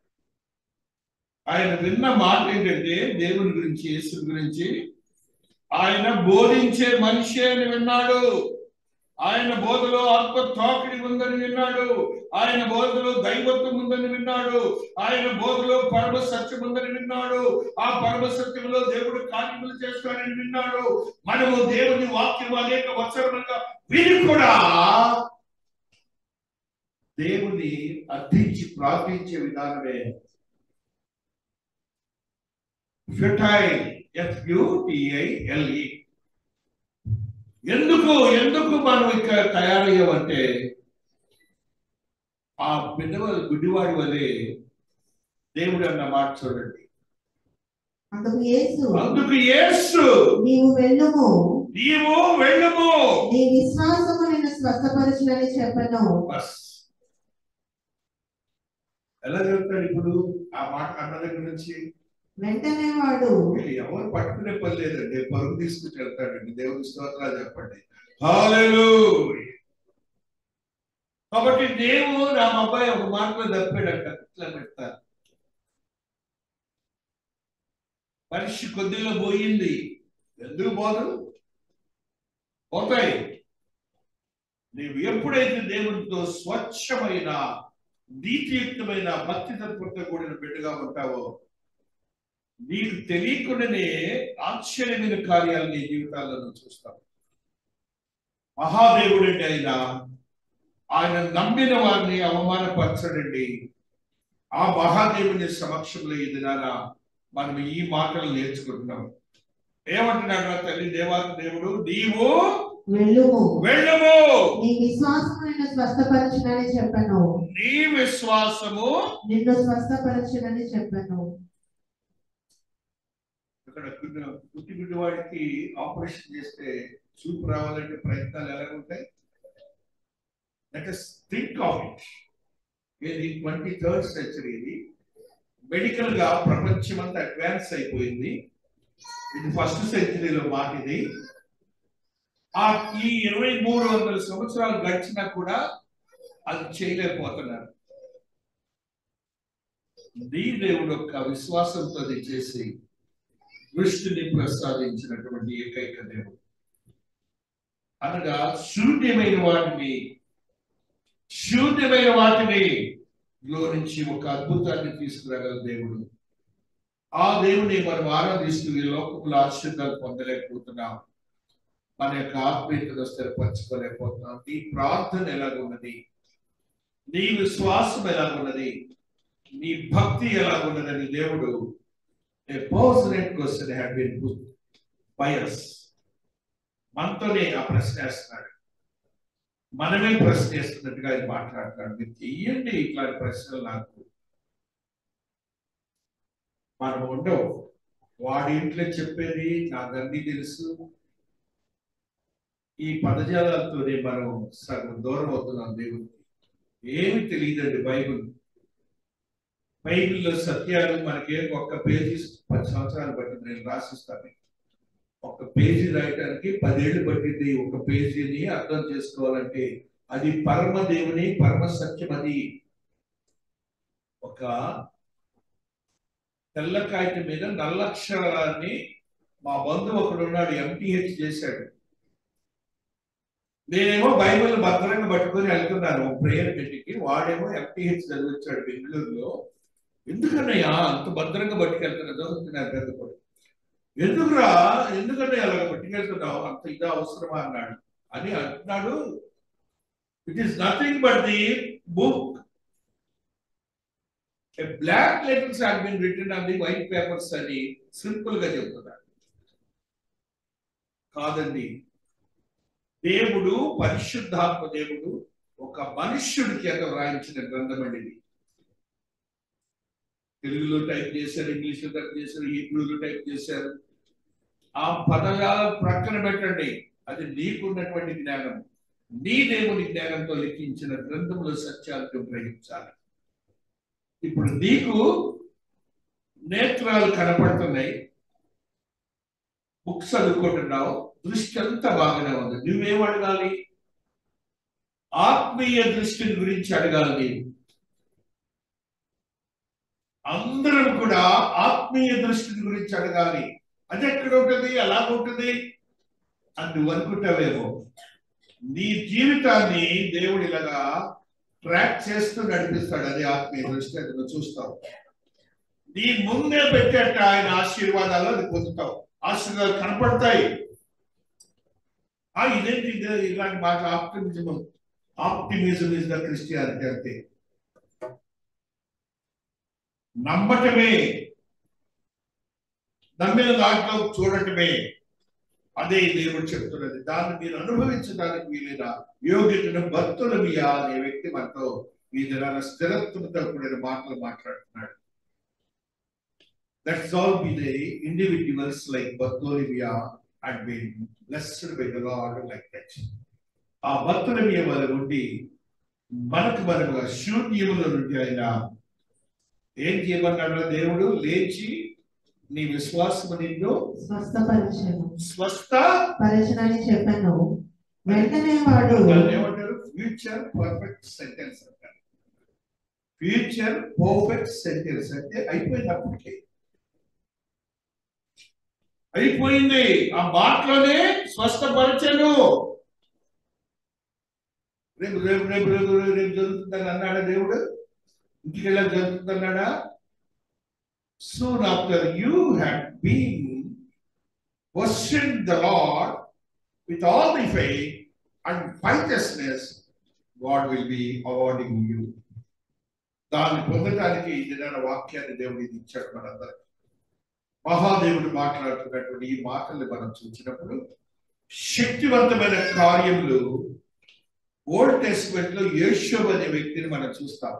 ఆయన విన్న మాట ఏంటంటే దేవుని గురించి యేసుని గురించి ఆయన బోధించే మనిషి అని విన్నాడు ఆయన బోధలో ఆత్మ తాకిడి ఉందని విన్నాడు ఆయన బోధలో దైవత్వం ఉందని విన్నాడు ఆయన బోధలో పరమ సత్యం ఉందని విన్నాడు ఆ పరమ సత్యంలో దేవుడు కార్యములు చేస్తాడని విన్నాడు మనము దేవుని వాక్యం అనేక వచనములుగా విని కూడా దేవుని అర్థించి ప్రార్థించే విధానమే ఫెటైల్ ఎఫ్యుటిఐఎల్ఈ ఎందుకు ఎందుకు మనం ఇక్కడ తయారయ్యామంటే ఆ బిడ్డవాళ్ళ గుడ్డివాడి వలె దేవుడు అన్న మాట చూడండి అందుకు యేసు అందుకు యేసు నీవు వెళ్ళుము నీవు వెళ్ళము నీ విశ్వాసము నిన్ను స్వస్థపరచునని చెప్పను బస్ ఎలా చెప్తాడు ఇప్పుడు ఆ మాట అన్న దగ్గర నుంచి వెంటనే వాడు వీళ్ళు ఎవరు పట్టుకునే పని లేదండి పరుగు తీసుకుని వెళ్తాడండి దేవుని స్తోత్రాలు చెప్పండి హల్లెలూయా కాబట్టి దేవుడు నా అబ్బాయి ఒక మాటలో తప్పాడంట ఇట్లా పెడతారు మనిషి కొద్దిలో పోయింది ఎందుకు పోదు పోతాయి నీవు ఎప్పుడైతే దేవునితో స్వచ్ఛమైన నీతియుక్తమైన భక్తి తత్వంతో కూడిన బిడ్డగా ఉంటావో నీకు తెలియకుండానే ఆశ్చర్యమైన కార్యాలు నీ జీవితాల్లో నువ్వు చూస్తావు మహాదేవుడండి ఆయన ఆయన నమ్మిన వారిని అవమానపరచడండి ఆ మహాదేవుని సమక్షంలో ఈ దినాన మనం ఈ మాటలు నేర్చుకుంటున్నాం ఏమంటున్నాడు నా తల్లి దేవాది దేవుడు నీవు వెళ్ళుము వెళ్ళము నీ విశ్వాసము నిన్ను స్వస్థపరచునని చెప్పను నీ విశ్వాసము నిన్ను స్వస్థపరచునని చెప్పను ఇక్కడ గుడ్డ- గుడ్డి గుడ్డి వాడికి ఆపరేషన్ చేస్తే చూపు రావాలంటే ప్రయత్నాలు ఎలా ఉంటాయి let us think of it ఇది ట్వంటీ థర్డ్ సెంచరీ ఇది మెడికల్ గా ప్రపంచం అంతా అడ్వాన్స్ అయిపోయింది ఇది ఫస్ట్ సెంచరీలో మాట ఇది ఆ ఈ ఇరవై మూడు వందల సంవత్సరాలు గడిచినా కూడా అది చేయలేకపోతున్నారు నీ దేవుడు యొక్క విశ్వాసంతో అది చేసి దృష్టిని ప్రసాదించినటువంటి ఏకైక దేవుడు అనగా శూన్యమైన వాటిని శూన్యమైన వాటిని లో నుంచి ఒక అద్భుతాన్ని తీసుకురాగల దేవుడు ఆ దేవుని మనం ఆరాధిస్తూ ఈ లోకంలో ఆశ్చర్యాలు పొందలేకపోతున్నాం మన యొక్క ఆత్మీయతను స్థిరపరచుకోలేకపోతున్నాం నీ ప్రార్థన ఎలాగున్నది నీ విశ్వాసం ఎలాగున్నది నీ భక్తి ఎలాగున్నదని దేవుడు a pertinent question had been put by us. మనతోనే ఆ ప్రశ్న వేస్తున్నాడు మనమే ప్రశ్న వేస్తున్నట్టుగా ఆయన మాట్లాడుతున్నాడు మీరు చెయ్యండి ఇట్లాంటి ప్రశ్నలు నాకు మనం ఉండవు వాడి ఇంట్లో చెప్పేది నాకు అన్ని తెలుసు ఈ పదజాలాలతోనే మనం సగం దూరం అవుతున్నాం దేవుడికి ఏమి తెలియదండి బైబిల్ బైబిల్లో సత్యాలు మనకి ఒక్క పేజీ పది సంవత్సరాలు పట్టింది నేను రాసిస్తాను ఒక పేజీ రాయటానికి పదేళ్లు పట్టింది ఒక పేజీని అర్థం చేసుకోవాలంటే అది పరమ దేవుని పరమ సత్యం అది ఒక తెల్ల కాగితం మీద నల్లక్షరాన్ని మా బంధువు ఒకడు ఉన్నాడు ఎంటీహెచ్ చేశాడు నేనేమో బైబిల్ భద్రంగా పట్టుకొని వెళ్తున్నాను ప్రేయర్ మీటింగ్కి వాడేమో ఎంటీహెచ్ చదివించాడు బెంగళూరులో ఎందుకన్నయ్యా అంత భద్రంగా పట్టుకెళ్తున్నా చదువుతున్నారు పెద్ద కొడుకు ఎందుకురా ఎందుకంటే అలాగ పట్టుకెళ్తున్నావు అంత ఇదా అవసరమా అన్నాడు అని అంటున్నాడు it is nothing but the book black letters have been return on the white papers అని సింపుల్ గా చెప్తున్నాడు కాదండి దేవుడు పరిశుద్ధాత్మ దేవుడు ఒక మనుష్యుడి చేత వ్రాయించిన గ్రంథం అండి ఇది తెలుగులో టైప్ చేశారు ఇంగ్లీష్లో టైప్ చేశారు హీబ్రూలో టైప్ చేశారు ఆ పదజాలం ప్రక్కన పెట్టండి అది నీకున్నటువంటి జ్ఞానం నీ దేవుని జ్ఞానంతో లిఖించిన గ్రంథముల సత్యాలను గ్రహించాలి ఇప్పుడు నీకు నేత్రాలు కనపడుతున్నాయి బుక్స్ చదువుకుంటున్నావు దృష్టి అంతా బాగానే ఉంది నువ్వేం అడగాలి ఆత్మీయ దృష్టిని గురించి అడగాలి నీవు అందరం కూడా ఆత్మీయ దృష్టిని గురించి అడగాలి అది ఎక్కడ ఉంటుంది ఎలా ఉంటుంది అని నువ్వు అనుకుంటావేమో నీ జీవితాన్ని దేవుడు ఇలాగా ట్రాక్ చేస్తూ నడిపిస్తాడు అది ఆత్మీయ దృష్టి అది నువ్వు చూస్తావు నీ ముందే పెట్టేట ఆయన ఆశీర్వాదాలు అది పొందుతావు ఆశీర్వాదాలు కనపడతాయి ఆ ఇదేంటి ఇదే ఇలాంటి మాట optimism optimism is the Christianity అంటే నమ్మటమే నమ్మిన దాంట్లో చూడటమే అదే దేవుడు చెప్తున్నది దాన్ని మీరు అనుభవించడానికి వీలైన యోగ్యతను భక్తులమియా అనే వ్యక్తి మనతో ఈ దినాన స్థిరత్వంతో కూడిన మాటలు మాట్లాడుతున్నాడు that's all be they individuals like బర్తోలివియా and be blessed by the lord like that ఆ భక్తుల మీద నుండి మనకు మనముగా శూన్యముల నుండి ఆయన ఏం చేయమన్నాడు దేవుడు లేచి నీ విశ్వాసము నిన్ను స్వస్థపరిచను స్వస్థ పరిచనని చెప్పాను వెంటనే వాడు దాన్ని ఏమంటారు ఫ్యూచర్ పర్ఫెక్ట్ సెంటెన్స్ అంటారు ఫ్యూచర్ పర్ఫెక్ట్ సెంటెన్స్ అంటే అయిపోయింది అప్పటికే అయిపోయింది ఆ మాటలోనే స్వస్థపరచను రేపు రేపు రేపు రేపు రేపు రేపు జరుగుతుందని అన్నాడా దేవుడు ఇంటికి వెళ్ళాక జరుగుతుందన్నాడా soon after you had been version the lord with all the faith and righteousness, God will be awarding you. దాన్ని పొందడానికి ఈ దినాన వాక్యాన్ని దేవుడు ఇది ఇచ్చాడు మనందరికి మహాదేవుడు మాట్లాడుతున్నటువంటి ఈ మాటల్ని మనం చూసినప్పుడు శక్తివంతమైన కార్యములు ఓల్డ్ టెస్ట్మెంట్ లో యేషోబ్ అనే వ్యక్తిని మనం చూస్తాం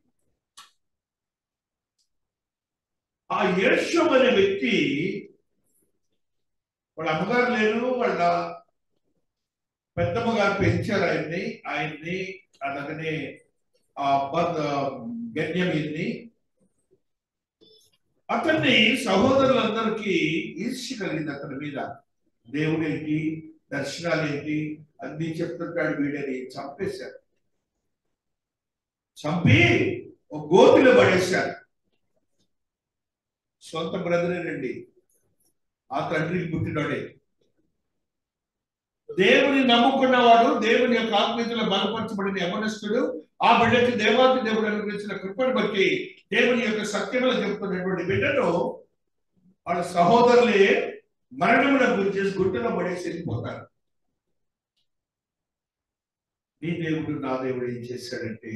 ఆ యేషోబ్ అనే వ్యక్తి వాళ్ళ అమ్మగారు లేరు వాళ్ళ పెద్దమ్మ గారు పెంచారు ఆయన్ని ఆయన్ని అలాగనే ఆ బెన్యమిన్ని అతన్ని సహోదరులందరికీ ఈర్ష్య కలిగింది అతని మీద దేవుడు ఏంటి దర్శనాలు ఏంటి అన్ని చెప్తుంటాడు వీడని చంపేశారు చంపి ఒక గోతిలో పడేశారు సొంత బ్రదరేనండి ఆ తండ్రికి పుట్టినోడే దేవుని నమ్ముకున్నవాడు దేవుని యొక్క ఆత్మీయతలో బలపరచబడిన యమనస్తుడు ఆ బిడ్డకి దేవాది దేవుడు అనుగ్రహించిన కృపను బట్టి దేవుని యొక్క సత్యములు చెబుతున్నటువంటి బిడ్డను వాళ్ళ సహోదరులే మరణమున గురి చేసి గుట్టలో పడేసి వెళ్ళిపోతారు నీ దేవుడు నా దేవుడు ఏం చేశాడంటే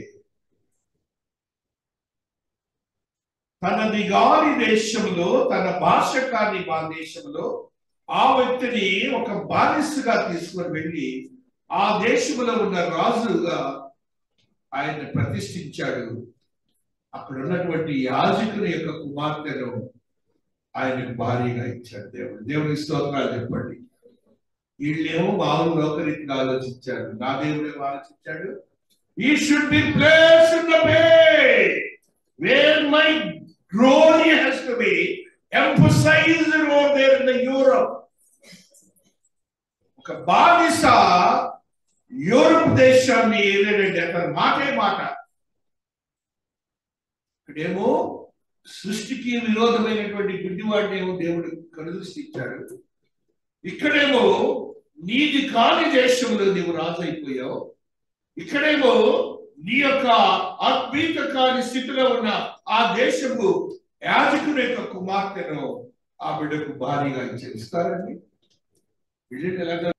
తనది గారి దేశంలో తన భాష కాని మా దేశంలో ఆ వ్యక్తిని ఒక బానిసగా తీసుకొని వెళ్ళి ఆ దేశంలో ఉన్న రాజుగా ఆయన ప్రతిష్ఠించాడు అక్కడ ఉన్నటువంటి యాజకుని యొక్క కుమార్తెను ఆయనకు భారీగా ఇచ్చాడు దేవుడు దేవుని స్తోత్రాలు చెప్పండి వీళ్ళేమో మామూలు లోకరీతిగా ఆలోచించాడు నా దేవుడు ఏమో ఆలోచించాడు he should be place in the way where my glory has to be emphasized over there in the Europe. ఒక బానిస యూరప్ దేశాన్ని ఏలేడండి అతని మాటే మాట ఇక్కడేమో సృష్టికి విరోధమైనటువంటి గుడ్డివాడిని ఏమో దేవుడు కనుదృష్టి ఇచ్చాడు ఇక్కడేమో నీది కాని దేశంలో నీవు రాజు అయిపోయావు ఇక్కడేమో నీ యొక్క ఆత్మీయత కాని స్థితిలో ఉన్న ఆ దేశము యాజకుని యొక్క కుమార్తెను ఆ బిడ్డకు భారీగా ఇచ్చారు ఇస్తారండి బిడ్డని ఎలాగ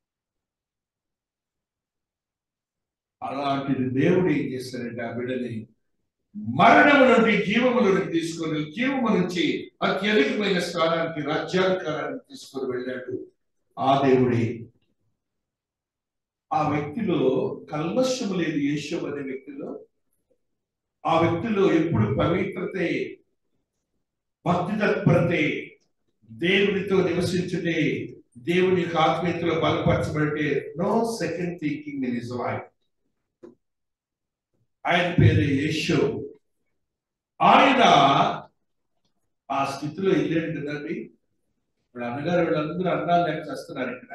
అలాంటిది దేవుడు ఏం చేస్తాడంటే ఆ బిడ్డని మరణము నుండి జీవము నుండి తీసుకొని జీవము నుంచి అత్యధికమైన స్థానానికి రాజ్యాధికారానికి తీసుకొని వెళ్ళాడు ఆ దేవుడే ఆ వ్యక్తిలో కల్మషము లేదు యేషం అనే వ్యక్తిలో ఆ వ్యక్తిలో ఎప్పుడు పవిత్రతే భక్తి తత్పరతే దేవునితో నివసించుటే దేవుని యొక్క ఆత్మీయతలో బలపరచబడితే no second thinking in his life ఆయన పేరు యేషో ఆయన ఆ స్థితిలో వెళ్ళాడు కదండి ఇప్పుడు అన్నగారు వీళ్ళందరూ అన్నాలు లేక చేస్తున్నారు ఇక్కడ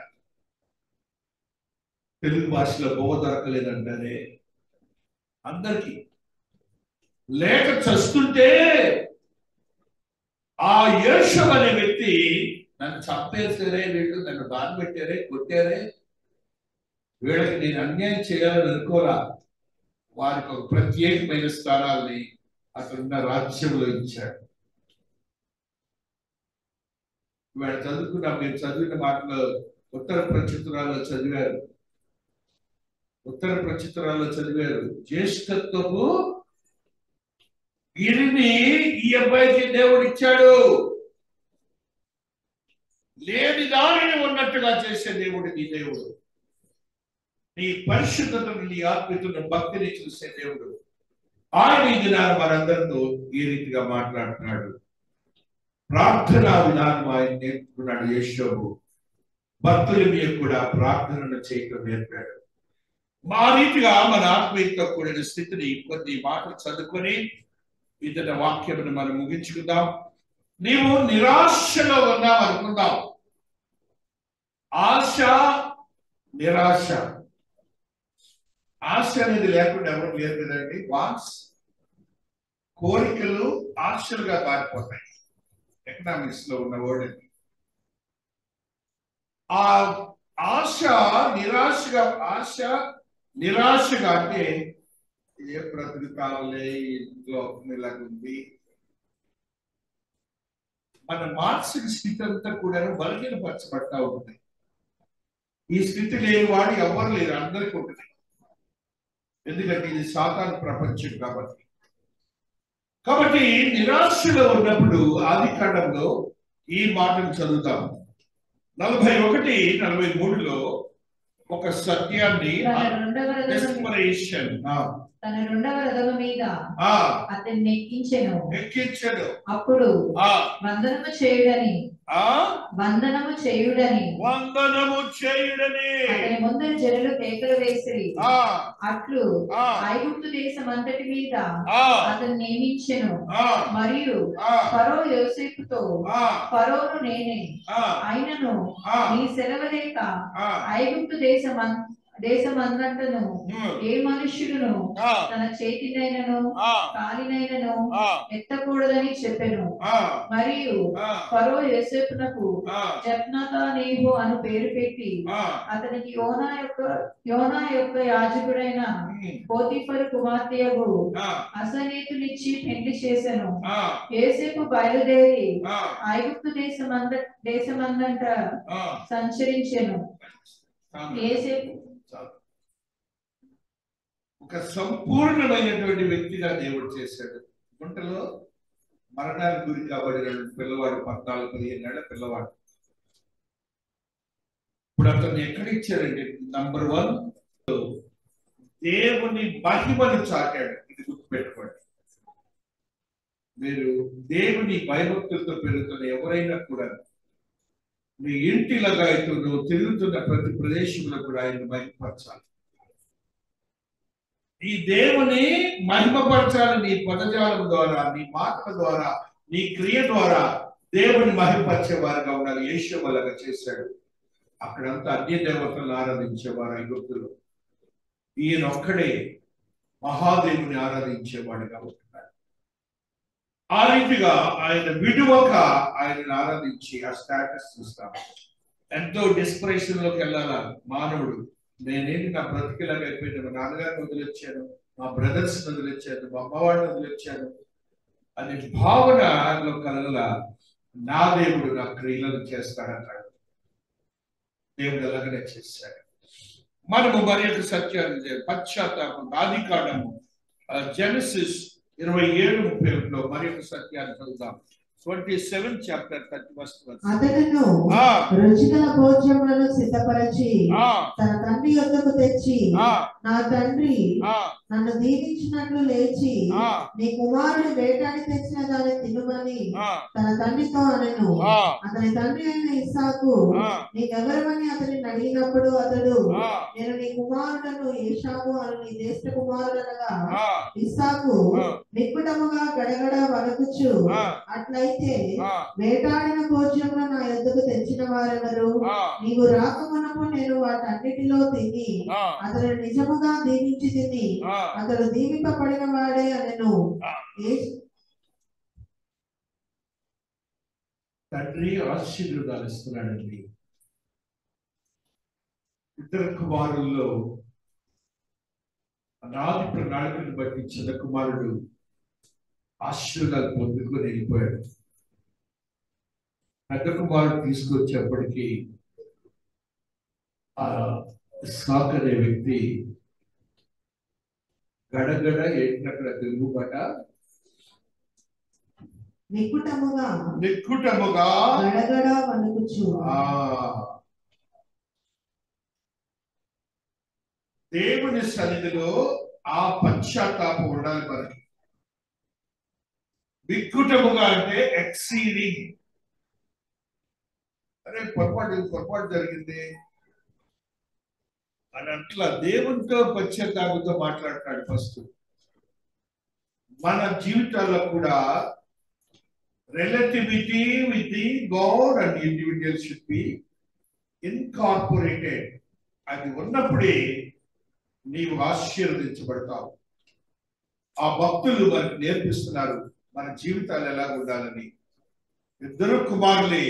తెలుగు భాషలో బొమ్మ దొరకలేదంటారే అందరికీ లేక చస్తుంటే ఆ యేషం అనే వ్యక్తి నన్ను చంపేసారే వీళ్ళు నన్ను బాధ పెట్టారే కొట్టారే వీళ్ళకి నేను అన్యాయం చేయాలని అనుకోరా వారికి ఒక ప్రత్యేకమైన స్థానాల్ని అక్కడున్న రాజ్యంలో ఇచ్చాడు ఇవాళ చదువుకున్నా మీరు చదివిన మాటలో ఉత్తర ప్రచిత్రాల్లో చదివారు ఉత్తర ప్రచిత్రాల్లో చదివారు జ్యేష్ఠత్వము గిరిని ఈ అబ్బాయికి దేవుడు ఇచ్చాడు లేని దానిని ఉన్నట్టుగా చేసే దేవుడు నీ దేవుడు నీ పరిశుద్ధతను నీ ఆత్మీయతను భక్తిని చూసే దేవుడు ఆయన ఈ దినాన్ని మనందరితో ఈ రీతిగా మాట్లాడుతున్నాడు ప్రార్థనా విధానం ఆయన నేర్చుకున్నాడు యేషోబు భక్తుల మీద కూడా ప్రార్థనలు చేయటం నేర్పాడు మా రీతిగా మన ఆత్మీయతో కూడిన స్థితిని కొన్ని మాటలు చదువుకొని ఇతర వాక్యమును మనం ముగించుకుందాం నీవు నిరాశలో ఉన్నావు అనుకుందాం ఆశ నిరాశ ఆశ అనేది లేకుండా ఎవరు లేరు కదండి వాన్స్ కోరికలు ఆశలుగా మారిపోతాయి ఎకనామిక్స్ లో ఉన్న వర్డ్ అది. ఆ ఆశ నిరాశగా ఆశ నిరాశగా అంటే ఏ బ్రతుకు కావాలే ఈ లోకం ఇలాగుంది మన మానసిక స్థితి అంతా కూడా బలహీనపరచబడతా ఉంటుంది ఈ స్థితి లేని వాడు ఎవరు లేరు అందరికీ ఉంటుంది ఎందుకంటే ఇది సాధారణ ప్రపంచం కాబట్టి కాబట్టి నిరాశలో ఉన్నప్పుడు ఆది కాండంలో ఈ మాటను చదువుతాం నలభై ఒకటి నలభై మూడులో ఒక సత్యాన్ని తన రెండవ రథము డెస్పరేషన్ తన రెండవ రథము మీద ఆ అతన్ని ఎక్కించెను ఎక్కించడు అప్పుడు ఆ వందనము చేయుడని ఆ వందనము చేయుడని వందనము చేయుడని అతని ముందర జనులు కేకలు వేసిరి ఆ అట్లు ఆ ఐగుప్తు దేశం అంతటి మీద ఆ అతను నియమించెను ఆ మరియు ఆ ఫరో యోసేపుతో ఆ ఫరోను నేనే ఆ అయినను ఆ నీ సెలవు లేక ఆ ఐగుప్తు దేశం దేశమందంతను ఉమ్, ఏ మనుష్యుడును ఆ తన చేతినైనను ఆ కాలినైనను ఆ ఎత్తకూడదని చెప్పెను ఆ మరియు ఆ ఫరో యోసేపునకు ఆ జప్నతా నీవు అను పేరు పెట్టి ఆ అతనికి యోనా యొక్క యోనా యొక్క యాజకుడైన ఉమ్, పోతీఫరు కుమార్తెయగు ఆ అసనీతునిచ్చి పెళ్లి చేసెను ఆ యోసేపు బయలుదేరి ఆ ఐగుప్తు దేశమంద దేశమందంట ఆ సంచరించెను చాలు. యోసేపు చాలు. ఒక సంపూర్ణమైనటువంటి వ్యక్తిగా దేవుడు చేశాడు గుంటలో మరణానికి గురి కాబడిన పిల్లవాడు పద్నాలుగు పదిహేను ఏళ్ళ పిల్లవాడు ఇప్పుడు అతన్ని ఎక్కడ ఇచ్చారండి నంబర్ వన్ దేవుని మహిమను చాటాడు ఇది గుర్తుపెట్టుకోండి మీరు దేవుని భయభక్తులతో పెరుగుతున్న ఎవరైనా కూడా మీ ఇంటి లగాయతూ నువ్వు తిరుగుతున్న ప్రతి ప్రదేశంలో కూడా ఆయన మహిమపరచాలి ఈ దేవుని మహిమపరచాలి నీ పదజాలం ద్వారా నీ మాటల ద్వారా నీ క్రియ ద్వారా దేవుని మహిమపరిచే వారుగా ఉండాలి యేసు అలాగా చేశాడు అక్కడంతా అన్య దేవతలను ఆరాధించేవారు ఐగుప్తులు ఈయన ఒక్కడే మహాదేవుని ఆరాధించేవాడుగా ఉంటున్నాడు ఆ రీతిగా ఆయన విడువక ఆయనను ఆరాధించి ఆ స్టేటస్ చూస్తాం ఎంతో డిస్పరేషన్ లోకి వెళ్ళాలా మానవుడు నేనేంటి నా బ్రతికిలాగా అయిపోయింది మా నాన్నగారిని వదిలొచ్చాను మా బ్రదర్స్ వదిలొచ్చాను మా అమ్మవాడిని వదిలొచ్చాను అనే భావనలో కలగల నా దేవుడు నా క్రియలను చేస్తాడంటాడు దేవుడు అలాగనే చేశాడు మనము మరి యొక్క సత్యాన్ని పశ్చాత్తాపం ఆది కాండము జెనసిస్ ఇరవై ఏడు ముప్పై ఒకటిలో మరి యొక్క సత్యాన్ని చదువుదాం twenty seven chapter thirty first అతడును ఆ రుచిగల భోజ్యములను సిద్ధపరచి ఆ తన తండ్రి యొద్దకు తెచ్చి ఆ నా తండ్రి ఆ నన్ను దీవించినట్లు లేచి ఆ నీ కుమారుడు వేటాడి తెచ్చిన దాన్ని తినుమని ఆ తన తండ్రితో అనెను ఆ అతని తండ్రి అయిన ఇస్సాకు ఆ నీకెవరమని అతనిని అడిగినప్పుడు అతడు ఆ నేను నీ కుమారుడను ఏషావు అని నీ జ్యేష్ఠ కుమారుడనగా ఆ ఇస్సాకు ఆ. నిక్కుటముగా గడగడ వణకుచు ఆ. అట్లయితే ఆ వేటాడిన భోజ్యములు నా యొద్దకు తెచ్చిన వారెవరు ఆ నీవు రాకమునపు నేను వాటన్నిటిలో తిని ఆ అతను నిజముగా దీవించి తిని ఆ అతడు దీవింపబడిన వాడే అనెను ఆ. ఏ- తండ్రి ఆశీర్వాదాలు ఇస్తున్నాడండి ఇద్దరు కుమారుల్లో నాది ప్రణాళికను బట్టి చిన్న కుమారుడు ఆశీర్వాదాలు పొందుకొని వెళ్ళిపోయాడు పెద్ద కుమారుడు తీసుకొచ్చేప్పటికీ ఆ ఇస్సాక్ అనే వ్యక్తి గడగడ ఏంటక్కడ తెలుగుబాట నిక్కుటముగా నిక్కుటముగా గడగడ వణుకుచు ఆ దేవుని సన్నిధిలో ఆ పశ్చాత్తాపం ఉండాలి మనకి విక్కుటముగా అంటే ఎక్సీడింగ్ అరే పొరపాటు పొరపాటు జరిగింది అని అట్లా దేవునితో పశ్చాత్తాపంతో మాట్లాడతాడు ఫస్ట్ మన జీవితాల్లో కూడా relativity with the God and individual should be incorporated అది ఉన్నప్పుడే నీవు ఆశీర్వదించబడతావు ఆ భక్తులు మనకు నేర్పిస్తున్నారు మన జీవితాలు ఎలా ఉండాలని ఇద్దరు కుమారులే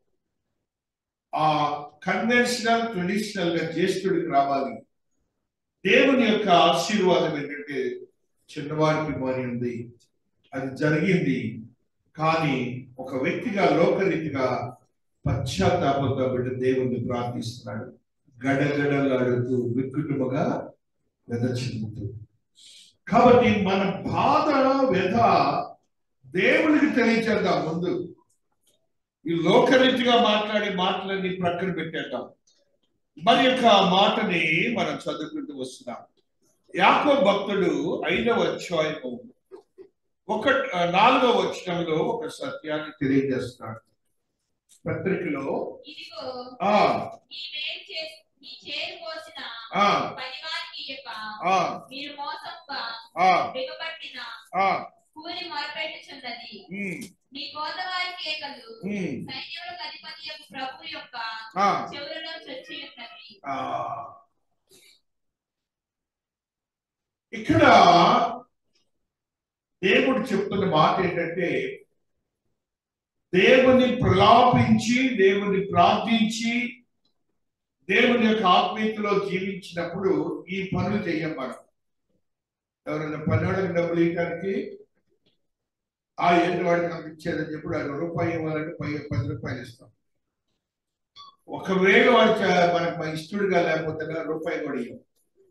ఆ కన్వెన్షనల్ ట్రెడిషనల్ గా జ్యేష్ఠుడికి రావాలి దేవుని యొక్క ఆశీర్వాదం ఏంటంటే చిన్నవారికి మారి ఉంది అది జరిగింది కానీ ఒక వ్యక్తిగా లోకరీతిగా పశ్చాత్తాపంతో బిడ్డ దేవుణ్ణి ప్రార్థిస్తున్నాడు గడగడలాడుతూ విక్కుటుముగా వెద చెందుతూ కాబట్టి మన బాధ వ్యధ దేవునికి తెలియచేద్దాం ముందు ఈ లోకరీతిగా మాట్లాడే మాటలన్నీ ప్రక్కన పెట్టేద్దాం మరి యొక్క మాటని మనం చదువుకుంటూ వస్తున్నాం యాకో భక్తుడు ఐదవ అధ్యాయము ఒక నాలుగవ వచనంలో ఒక సత్యాన్ని తెలియజేస్తున్నాడు పత్రికలో ఇదిగో ఆ ఈ మేలు చేసి ఈ చేరు పోసిన ఆ పనివారికి ఇయ్యక ఆ మీరు మోసంగా ఆ బిగపట్టిన ఆ కూలి మొరపెట్టుచున్నది ఉమ్, మీ కోతవారికి ఏకలు ఉమ్, సైన్యములకు అధిపతి యొక్క ప్రభు యొక్క ఆ చెవులలో చచ్చి ఉన్నవి ఆ ఇక్కడ దేవుడు చెప్తున్న మాట ఏంటంటే దేవుని ప్రలాపించి దేవుని ప్రార్థించి దేవుని యొక్క ఆత్మీయతలో జీవించినప్పుడు ఈ పనులు చెయ్యం మనం ఎవరైనా పనివాడికి డబ్బులు ఇవ్వడానికి ఆ ఏంటి వాడికి నాకు ఇచ్చేదని చెప్పి ఆయన రూపాయి ఇవ్వాలంటే పై పది రూపాయలు ఇస్తాం ఒకవేళ వాడు చ- మనకు మన ఇష్టడుగా లేకపోతే కనుక రూపాయి కూడా ఇవ్వం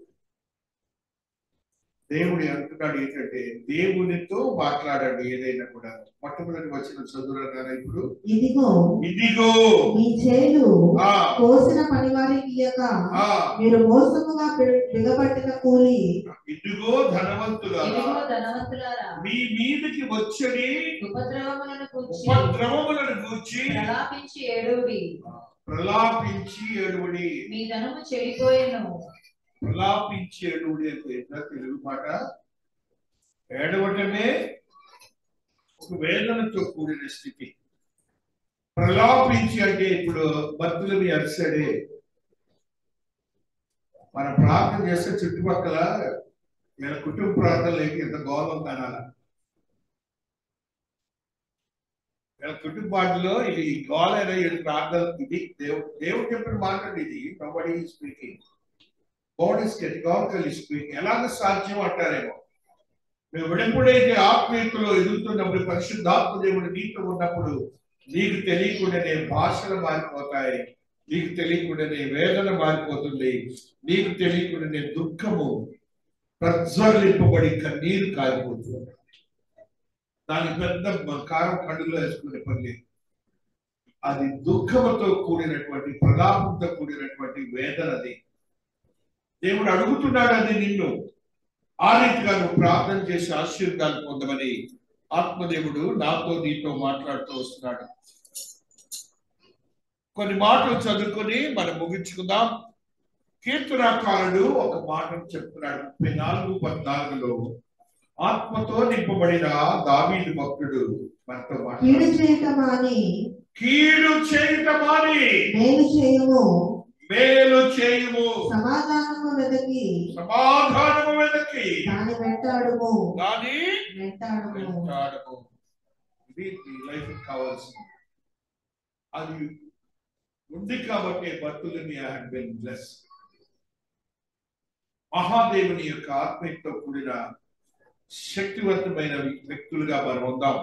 దేవుడు అంటున్నాడు ఏంటంటే దేవునితో మాట్లాడండి ఏదైనా కూడా మొట్టమొదటి వచ్చిన చదువురా ఇప్పుడు ఇదిగో ఇదిగో మీ చేలు ఆ కోసిన పనివారికి ఇయ్యక ఆ మీరు మోసముగా బి- బిగబట్టిన కూలి ఇదిగో ధనవంతులారా ఇదిగో ధనవంతులారా మీ మీదకి వచ్చని ఉపద్రవములను కూర్చి ఉపద్రవములను గూర్చి ప్రలాపించి ఏడుడి ప్రలాపించి ఏడువడి మీ ధనము చెడిపోయేను ప్రలాపించి ఏడువడి అంటే ఏంటో తెలుగు మాట ఏడవటమే ఒక వేదనతో కూడిన స్థితి ప్రలాపించి అంటే ఇప్పుడు భక్తులని అరిసడే మనం ప్రార్థన చేస్తే చుట్టుపక్కల మన కుటుంబ ప్రార్థనలకి ఎంత గౌరవం కానాల వీళ్ళ కుటుంబాల్లో ఇది గోలైన ఈ ప్రార్థన ఇది దేవుడు దేవుడు చెప్పిన మాట ఇది nobody speaking God is categorical speaking ఎలాగ సాధ్యం అంటారేమో మేము ఎప్పుడైతే ఆత్మీయతలో ఎదుగుతున్నప్పుడు పరిశుద్ధాత్మ దేవుడు నీతో ఉన్నప్పుడు నీకు తెలియకుండానే భాషలు మారిపోతాయి నీకు తెలియకుండానే వేదన మారిపోతుంది నీకు తెలియకుండానే దుఃఖము ప్రజ్వలింపబడి కన్నీరు కారిపోతుంది దాని పెద్ద కారం కడుగులో వేసుకునే పని లేదు అది దుఃఖముతో కూడినటువంటి ప్రలాపంతో కూడినటువంటి వేదన అది దేవుడు అడుగుతున్నాడు అది నిన్ను ఆ రీతిగా నువ్వు ప్రార్థన చేసి ఆశీర్వాదాలు పొందమని ఆత్మదేవుడు నాతో నీతో మాట్లాడుతూ వస్తున్నాడు కొన్ని మాటలు చదువుకొని మనం ముగించుకుందాం కీర్తనాకారుడు ఒక మాటను చెప్తున్నాడు ముప్పై నాలుగు పద్నాలుగులో ఆత్మతో నింపబడిన దావీదు భక్తుడు మనతో కీడు మాట్లాడు చేయటం అని కీడు చేయటమాని మేలు చేయము మేలు చేయుము సమాధానము వెదకి సమాధానము వెనక్కి దాని వెంటాడుము దాని వెంటాడుము వెంటాడము ఇది నీ లైఫ్ కావాల్సింది అది ఉంది కాబట్టి భక్తులని హ్యాడ్ బిన్ బ్లెస్ మహాదేవుని యొక్క ఆత్మీయతో కూడిన శక్తివంతమైన వ్యక్తులుగా మనం ఉందాం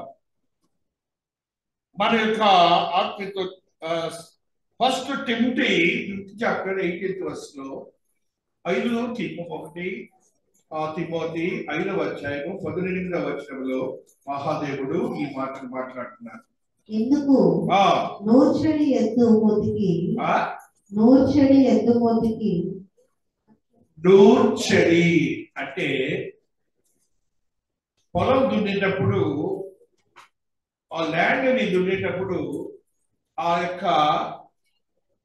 మన యొక్క ఆత్మీయతో first twenty fifth chapter eighteenth verse లో ఐదు తిమ్మ ఒకటి ఆ తిమోతి ఐదవ అధ్యాయము పద్దెనిమిదవ వచనంలో మహాదేవుడు ఈ మాటలు మాట్లాడుతున్నారు ఎందుకు ఆ నూర్చడి ఎద్దు మొతికి ఆ నూర్చడి ఎద్దు మొతికి నూర్చడి అంటే పొలం దున్నేటప్పుడు ఆ ల్యాండ్ ని దున్నేటప్పుడు ఆ యొక్క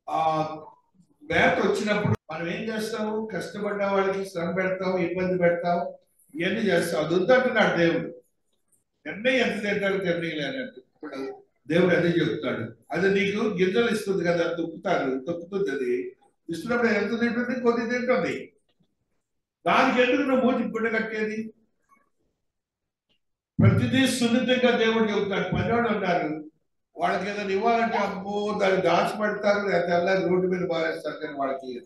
ఆ మేత వచ్చినప్పుడు మనం ఏం చేస్తాము కష్టపడ్డ వాళ్ళకి శ్రమ పెడతాం ఇబ్బంది పెడతాం ఇవన్నీ చేస్తాం అది వద్దంటున్నాడు దేవుడు నిర్ణయం ఎంత తింటారు నిర్ణయం లేనట్టు ఇప్పుడు దేవుడు అదే చెప్తాడు అది నీకు గింజలు ఇస్తుంది కదా తొక్కుతారు తొక్కుతుంది అది ఇస్తున్నప్పుడు ఎంత తింటుంది కొద్ది తింటుంది దానికి ఎందుకు నువ్వు మూతి గుడ్డ కట్టేది ప్రతిదీ సున్నితంగా దేవుడు చెబుతాడు పనివాడు అన్నారు వాళ్ళకి ఏదైనా ఇవ్వాలంటే అమ్మో దాన్ని దాచిపెడతారు లేకపోతే తెల్లారి రోడ్డు మీద పారేస్తారు కానీ వాళ్ళకి ఇయ్యరు.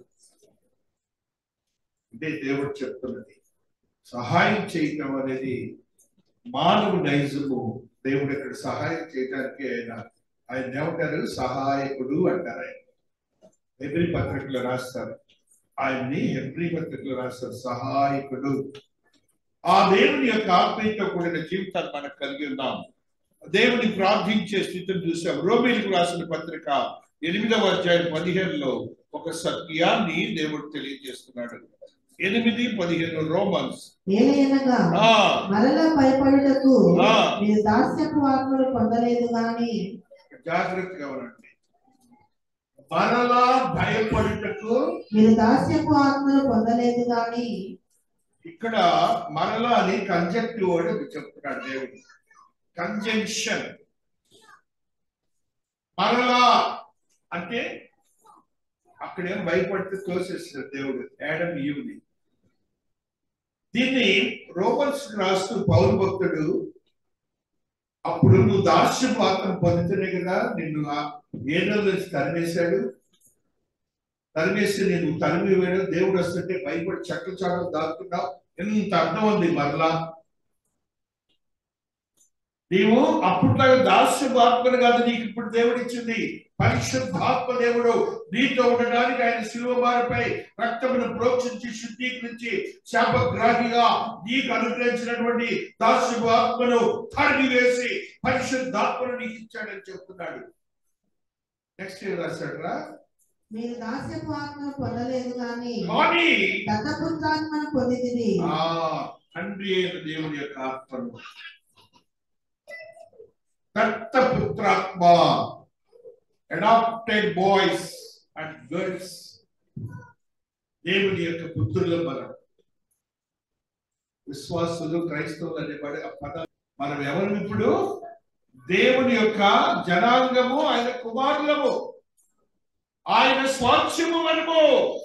ఇదే దేవుడు చెప్తున్నది సహాయం చేయటం అనేది మానవ నైజము దేవుడు ఇక్కడ సహాయం చేయడానికి ఆయన ఆయన ఏమంటారు సహాయకుడు అంటారు ఆయన హెబ్రి పత్రికలో రాస్తారు ఆయన్ని హెబ్రి పత్రికలో రాస్తారు సహాయకుడు ఆ దేవుని యొక్క ఆత్మీయతో కూడిన జీవితాన్ని మనం కలిగి ఉన్నాం దేవుని ప్రార్థించే స్థితిని చూసాం రోమిలకు రాసిన పత్రిక ఎనిమిదవ అధ్యాయం పదిహేనులో ఒక సత్యాన్ని దేవుడు తెలియజేస్తున్నాడు ఎనిమిది పదిహేను రోమన్స్ ఏలయనగా ఆ మరల భయపడుటకు ఆ. మీరు దాస్యపు ఆత్మలు పొందలేదు గాని జాగ్రత్తగా ఉండండి మరలా భయపడుటకు మీరు దాస్యపు ఆత్మలు పొందలేదు గాని ఇక్కడ మరలా అని కంజక్టివ్ వర్డ్ చెప్తున్నాడు దేవుడు కంజంక్షన్ మరలా అంటే అక్కడేం భయపడితే తోసేస్తాడు దేవుడు యాడమ్ ఈవుని దీన్ని రోమన్స్ రాస్తూ పౌరు భక్తుడు అప్పుడు నువ్వు దాస్య పాత్ర పొందుతూనే కదా నిన్ను ఆ- ఏదో నుంచి తరిమేశాడు తరిమేసి నేను తరిమి వేయడం దేవుడు వస్తుంటే భయపడి చెక్కలు చాటలు దాక్కున్నావు ఎంత అర్థం ఉంది మరలా నీవు అప్పట్లో దాస్యపాత్మను కాదు నీకు ఇప్పుడు దేవుడు ఇచ్చింది పరిశుద్ధాత్మ దేవుడు నీతో ఉండడానికి ఆయన శిలువమారపై రక్తమును ప్రోక్షించి శుద్ధీకరించి శాపగ్రాహిగా నీకు అనుగ్రహించినటువంటి దాస్యపాత్మను తరిమి వేసి పరిశుద్ధాత్మను నీకు ఇచ్చాడని చెప్తున్నాడు నెక్స్ట్ ఏం రాశాడు రా మీరు దాస్యపు ఆత్మను పొందలేదు గాని కానీ దత్తపుత్రాత్మను పొందితిరి ఆ తండ్రి అయిన దేవుని యొక్క ఆత్మను దత్తపుత్రాత్మ అడాప్టెడ్ బాయ్స్ అండ్ గర్ల్స్ దేవుని యొక్క పుత్రుల మనం విశ్వాసులు క్రైస్తవులు అనే పడే ఆ పదం మనం ఎవరు ఇప్పుడు దేవుని యొక్క జనాంగము ఆయన కుమారులము ఆయన స్వాస్థ్యము మనము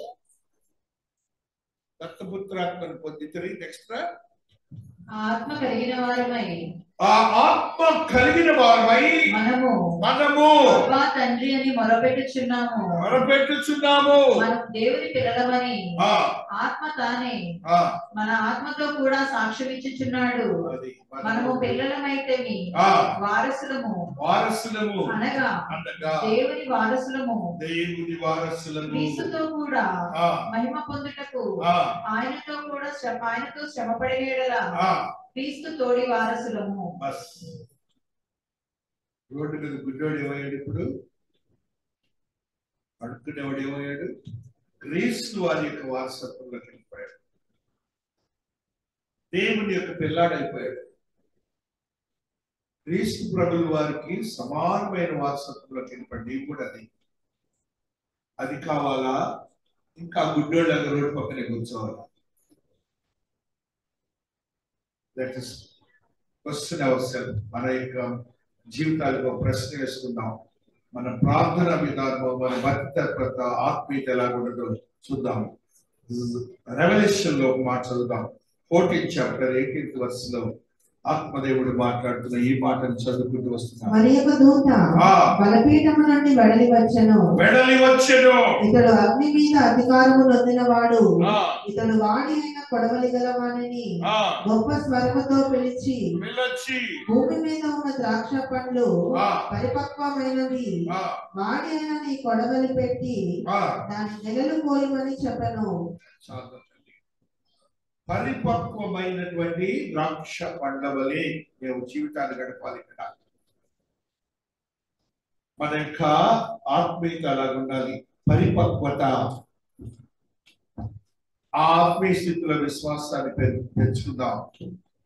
దత్తపుత్రాత్మను పొందితే నెక్స్ట్ ఆత్మ కలిగిన వారమై ఆ ఆత్మ కలిగిన వారమై మనము మనము అబ్బా తండ్రి అని మొరపెట్టుచున్నాము మొరపెట్టుచున్నాము మనం దేవుని పిల్లలమని ఆ, ఆత్మ తానే ఆ, మన ఆత్మతో కూడా సాక్ష్యం ఇచ్చుచున్నాడు అది మనము పిల్లలమైతేమి ఆ, వారసులము వారసులము అనగా అనగా దేవుని వారసులము దేవుని వారసులము క్రీస్తుతో కూడా ఆ, మహిమ పొందుటకు ఆ, ఆయనతో కూడా శ్రమ ఆయనతో శ్రమ పడిన ఆ, క్రీస్తు తోడి వారసులము బస్ రోడ్డు మీద గుడ్డోడు ఏమయ్యాడు ఇప్పుడు అడుక్కునేవాడు ఏమయ్యాడు క్రీస్తు వారి యొక్క వారసత్వంలోకి వెళ్ళిపోయాడు దేవుని యొక్క పిల్లాడైపోయాడు క్రీస్తు ప్రభుల వారికి సమానమైన వారసత్వంలోకి వెళ్ళిపోయాడు నీవు కూడా అది అది కావాలా ఇంకా గుడ్డోళ్ళ రోడ్డు పక్కనే కూర్చోవాలా let us question our self మన యొక్క జీవితాలకు ఒక ప్రశ్న వేసుకుందాం మన ప్రార్థన విధానం మన భక్తత్వత ఆత్మీయత ఎలా ఉండదో చూద్దాం రెవల్యూషన్ లో ఒక మాట చదువుదాం ఫోర్టీన్ చాప్టర్ ఎయిటీన్త్ వర్స్ లో ఆత్మదేవుడు మాట్లాడుతున్న ఈ మాటను చదువుకుంటూ వస్తున్నాం మరి యొక్క దూత ఆ బలపీఠము నుండి వెడలి వచ్చెను వెడలి వచ్చెను ఇతడు అగ్ని మీద అధికారము నొందినవాడు ఆ, ఇతడు వాడి అయిన కొడవలి గలవాణిని ఆ, గొప్ప స్వరముతో పిలిచి వెళ్ళొచ్చి భూమి మీద ఉన్న ద్రాక్ష పండ్లు ఆ, పరిపక్వమైనవి ఆ, వాడి అయిన నీ కొడవలి పెట్టి ఆ. దాని నెలలు కోయమని చెప్పను చాలు తల్లి. పరిపక్వమైనటువంటి ద్రాక్ష పండ్లవలే మేము జీవితాన్ని గడపాలి ఇక్కడ మన యొక్క ఆత్మీయత అలాగ ఉండాలి పరిపక్వత ఆ ఆత్మీయ స్థితిలో విశ్వాసాన్ని పెం- పెంచుకుందాం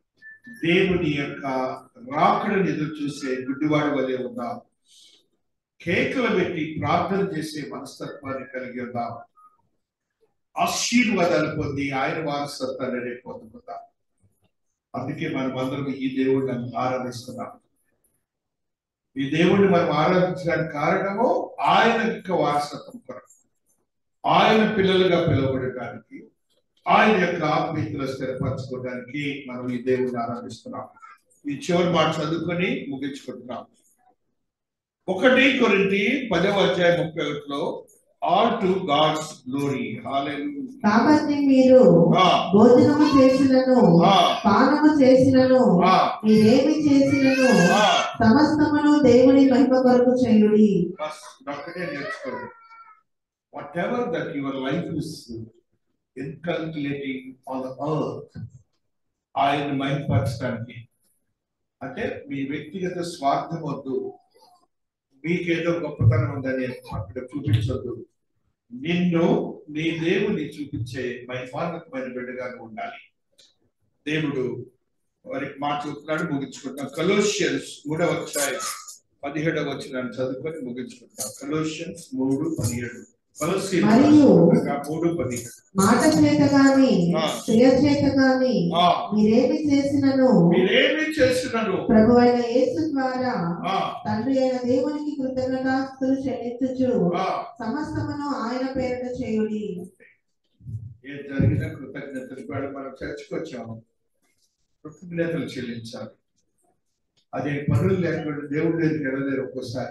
దేవుని యొక్క రాకడని ఎదురు చూసే గుడ్డివాడి వలె ఉందాం కేకలు పెట్టి ప్రార్థన చేసే మనస్తత్వాన్ని కలిగి ఉందాం ఆశీర్వాదాలు పొంది ఆయన వారసత్వాన్ని రేపు పొందుకుందాం అందుకే మనం అందరం ఈ దేవుడిని ఆరాధిస్తున్నాం ఈ దేవుడిని మనం ఆరాధించడానికి కారణము ఆయన యొక్క వారసత్వం కొరకు ఆయన పిల్లలుగా పిలువబడటానికి ఆయన యొక్క ఆత్మీయతలు స్థిరపరచుకోవడానికి మనం ఈ దేవుడిని ఆరాధిస్తున్నాం ఈ చివరి మాట చదువుకొని ముగించుకుంటున్నాం ఒకటి కొరింటి పదవ అధ్యాయం ముప్పై ఒకటిలో ఆల్ టు గాడ్స్ గ్లోరీ కాబట్టి మీరు భోజనము చేసినను పానము చేసినను మీరేమి చేసినను సమస్తమును దేవుని మహిమ కొరకు చేయుడి ఒక్కటే నేర్చుకోండి whatever that your life is inculcating on the earth ఆయన మహిమపరచడానికి అంటే మీ వ్యక్తిగత స్వార్థం వద్దు మీకేదో గొప్పతనం ఉందని అక్కడ చూపించొద్దు నిన్ను నీ దేవుని చూపించే మహిమాత్మకమైన బిడ్డగా ఉండాలి దేవుడు వారికి మాట చెప్తున్నాడు ముగించుకుంటాం కలోషియన్స్ మూడవ అధ్యాయం పదిహేడవ వచ్చిన చదువుకొని ముగించుకుంటాం కలోషియన్స్ మూడు పదిహేడు కొలస్సీలు మరియు మూడు పదిహేడు మాట చేత గాని ఆ. క్రియ చేత గాని ఆ, మీరేమి చేసినను మీరేమి చేసినారు ప్రభు అయిన యేసు ద్వారా ఆ, తండ్రి అయిన దేవునికి కృతజ్ఞతాస్తులు చెల్లించుచు ఆ, సమస్తమును ఆయన పేరిట చేయుడి ఏం జరిగిన కృతజ్ఞతలు కూడా మనం చర్చకొచ్చాము కృతజ్ఞతలు చెల్లించాలి అదే పనులు లేకుండా దేవుడి దగ్గరికి వెళ్ళలేరు ఒక్కోసారి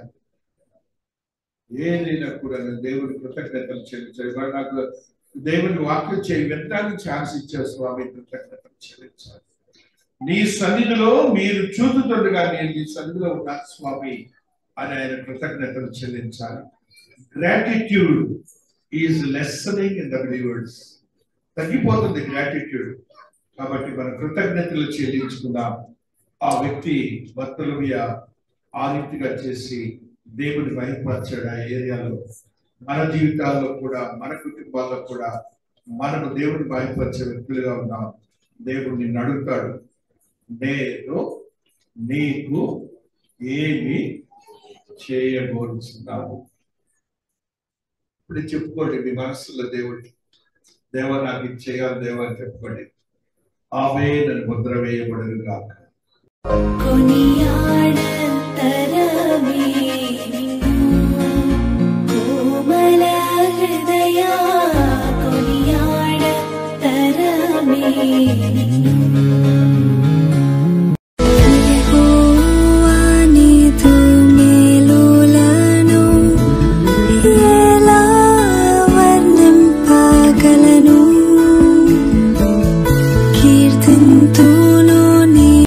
ఏదైనా కూడా నేను దేవుడి కృతజ్ఞతలు చెల్లించాలి ఇవాళ నాకు దేవుని వాక్యం చేయి వినడానికి ఛాన్స్ ఇచ్చారు స్వామి కృతజ్ఞతలు చెల్లించాలి నీ సన్నిధిలో మీరు చూదుతుండగా నేను నీ సన్నిధిలో ఉన్నాను స్వామి అని ఆయన కృతజ్ఞతలు చెల్లించాలి gratitude is lessening in the believers తగ్గిపోతుంది గ్రాటిట్యూడ్ కాబట్టి మన కృతజ్ఞతలు చెల్లించుకుందాం ఆ వ్యక్తి భక్తుల మీద ఆ రీతిగా చేసి దేవుని మహిమపరచాడు ఆ ఏరియాలో మన జీవితాల్లో కూడా మన కుటుంబాల్లో కూడా మనము దేవుని మహిమపరిచే వ్యక్తులుగా ఉన్నాం దేవుడు నిన్ను అడుగుతాడు నేను నీకు ఏమి చేయబోతున్నావు ఇప్పుడు చెప్పుకోండి మీ మనసులో దేవుడికి దేవ నాకు ఇది చేయాలి దేవ అని చెప్పుకోండి ఆమె నన్ను ముద్ర వేయబడదు కాక కొనియాడ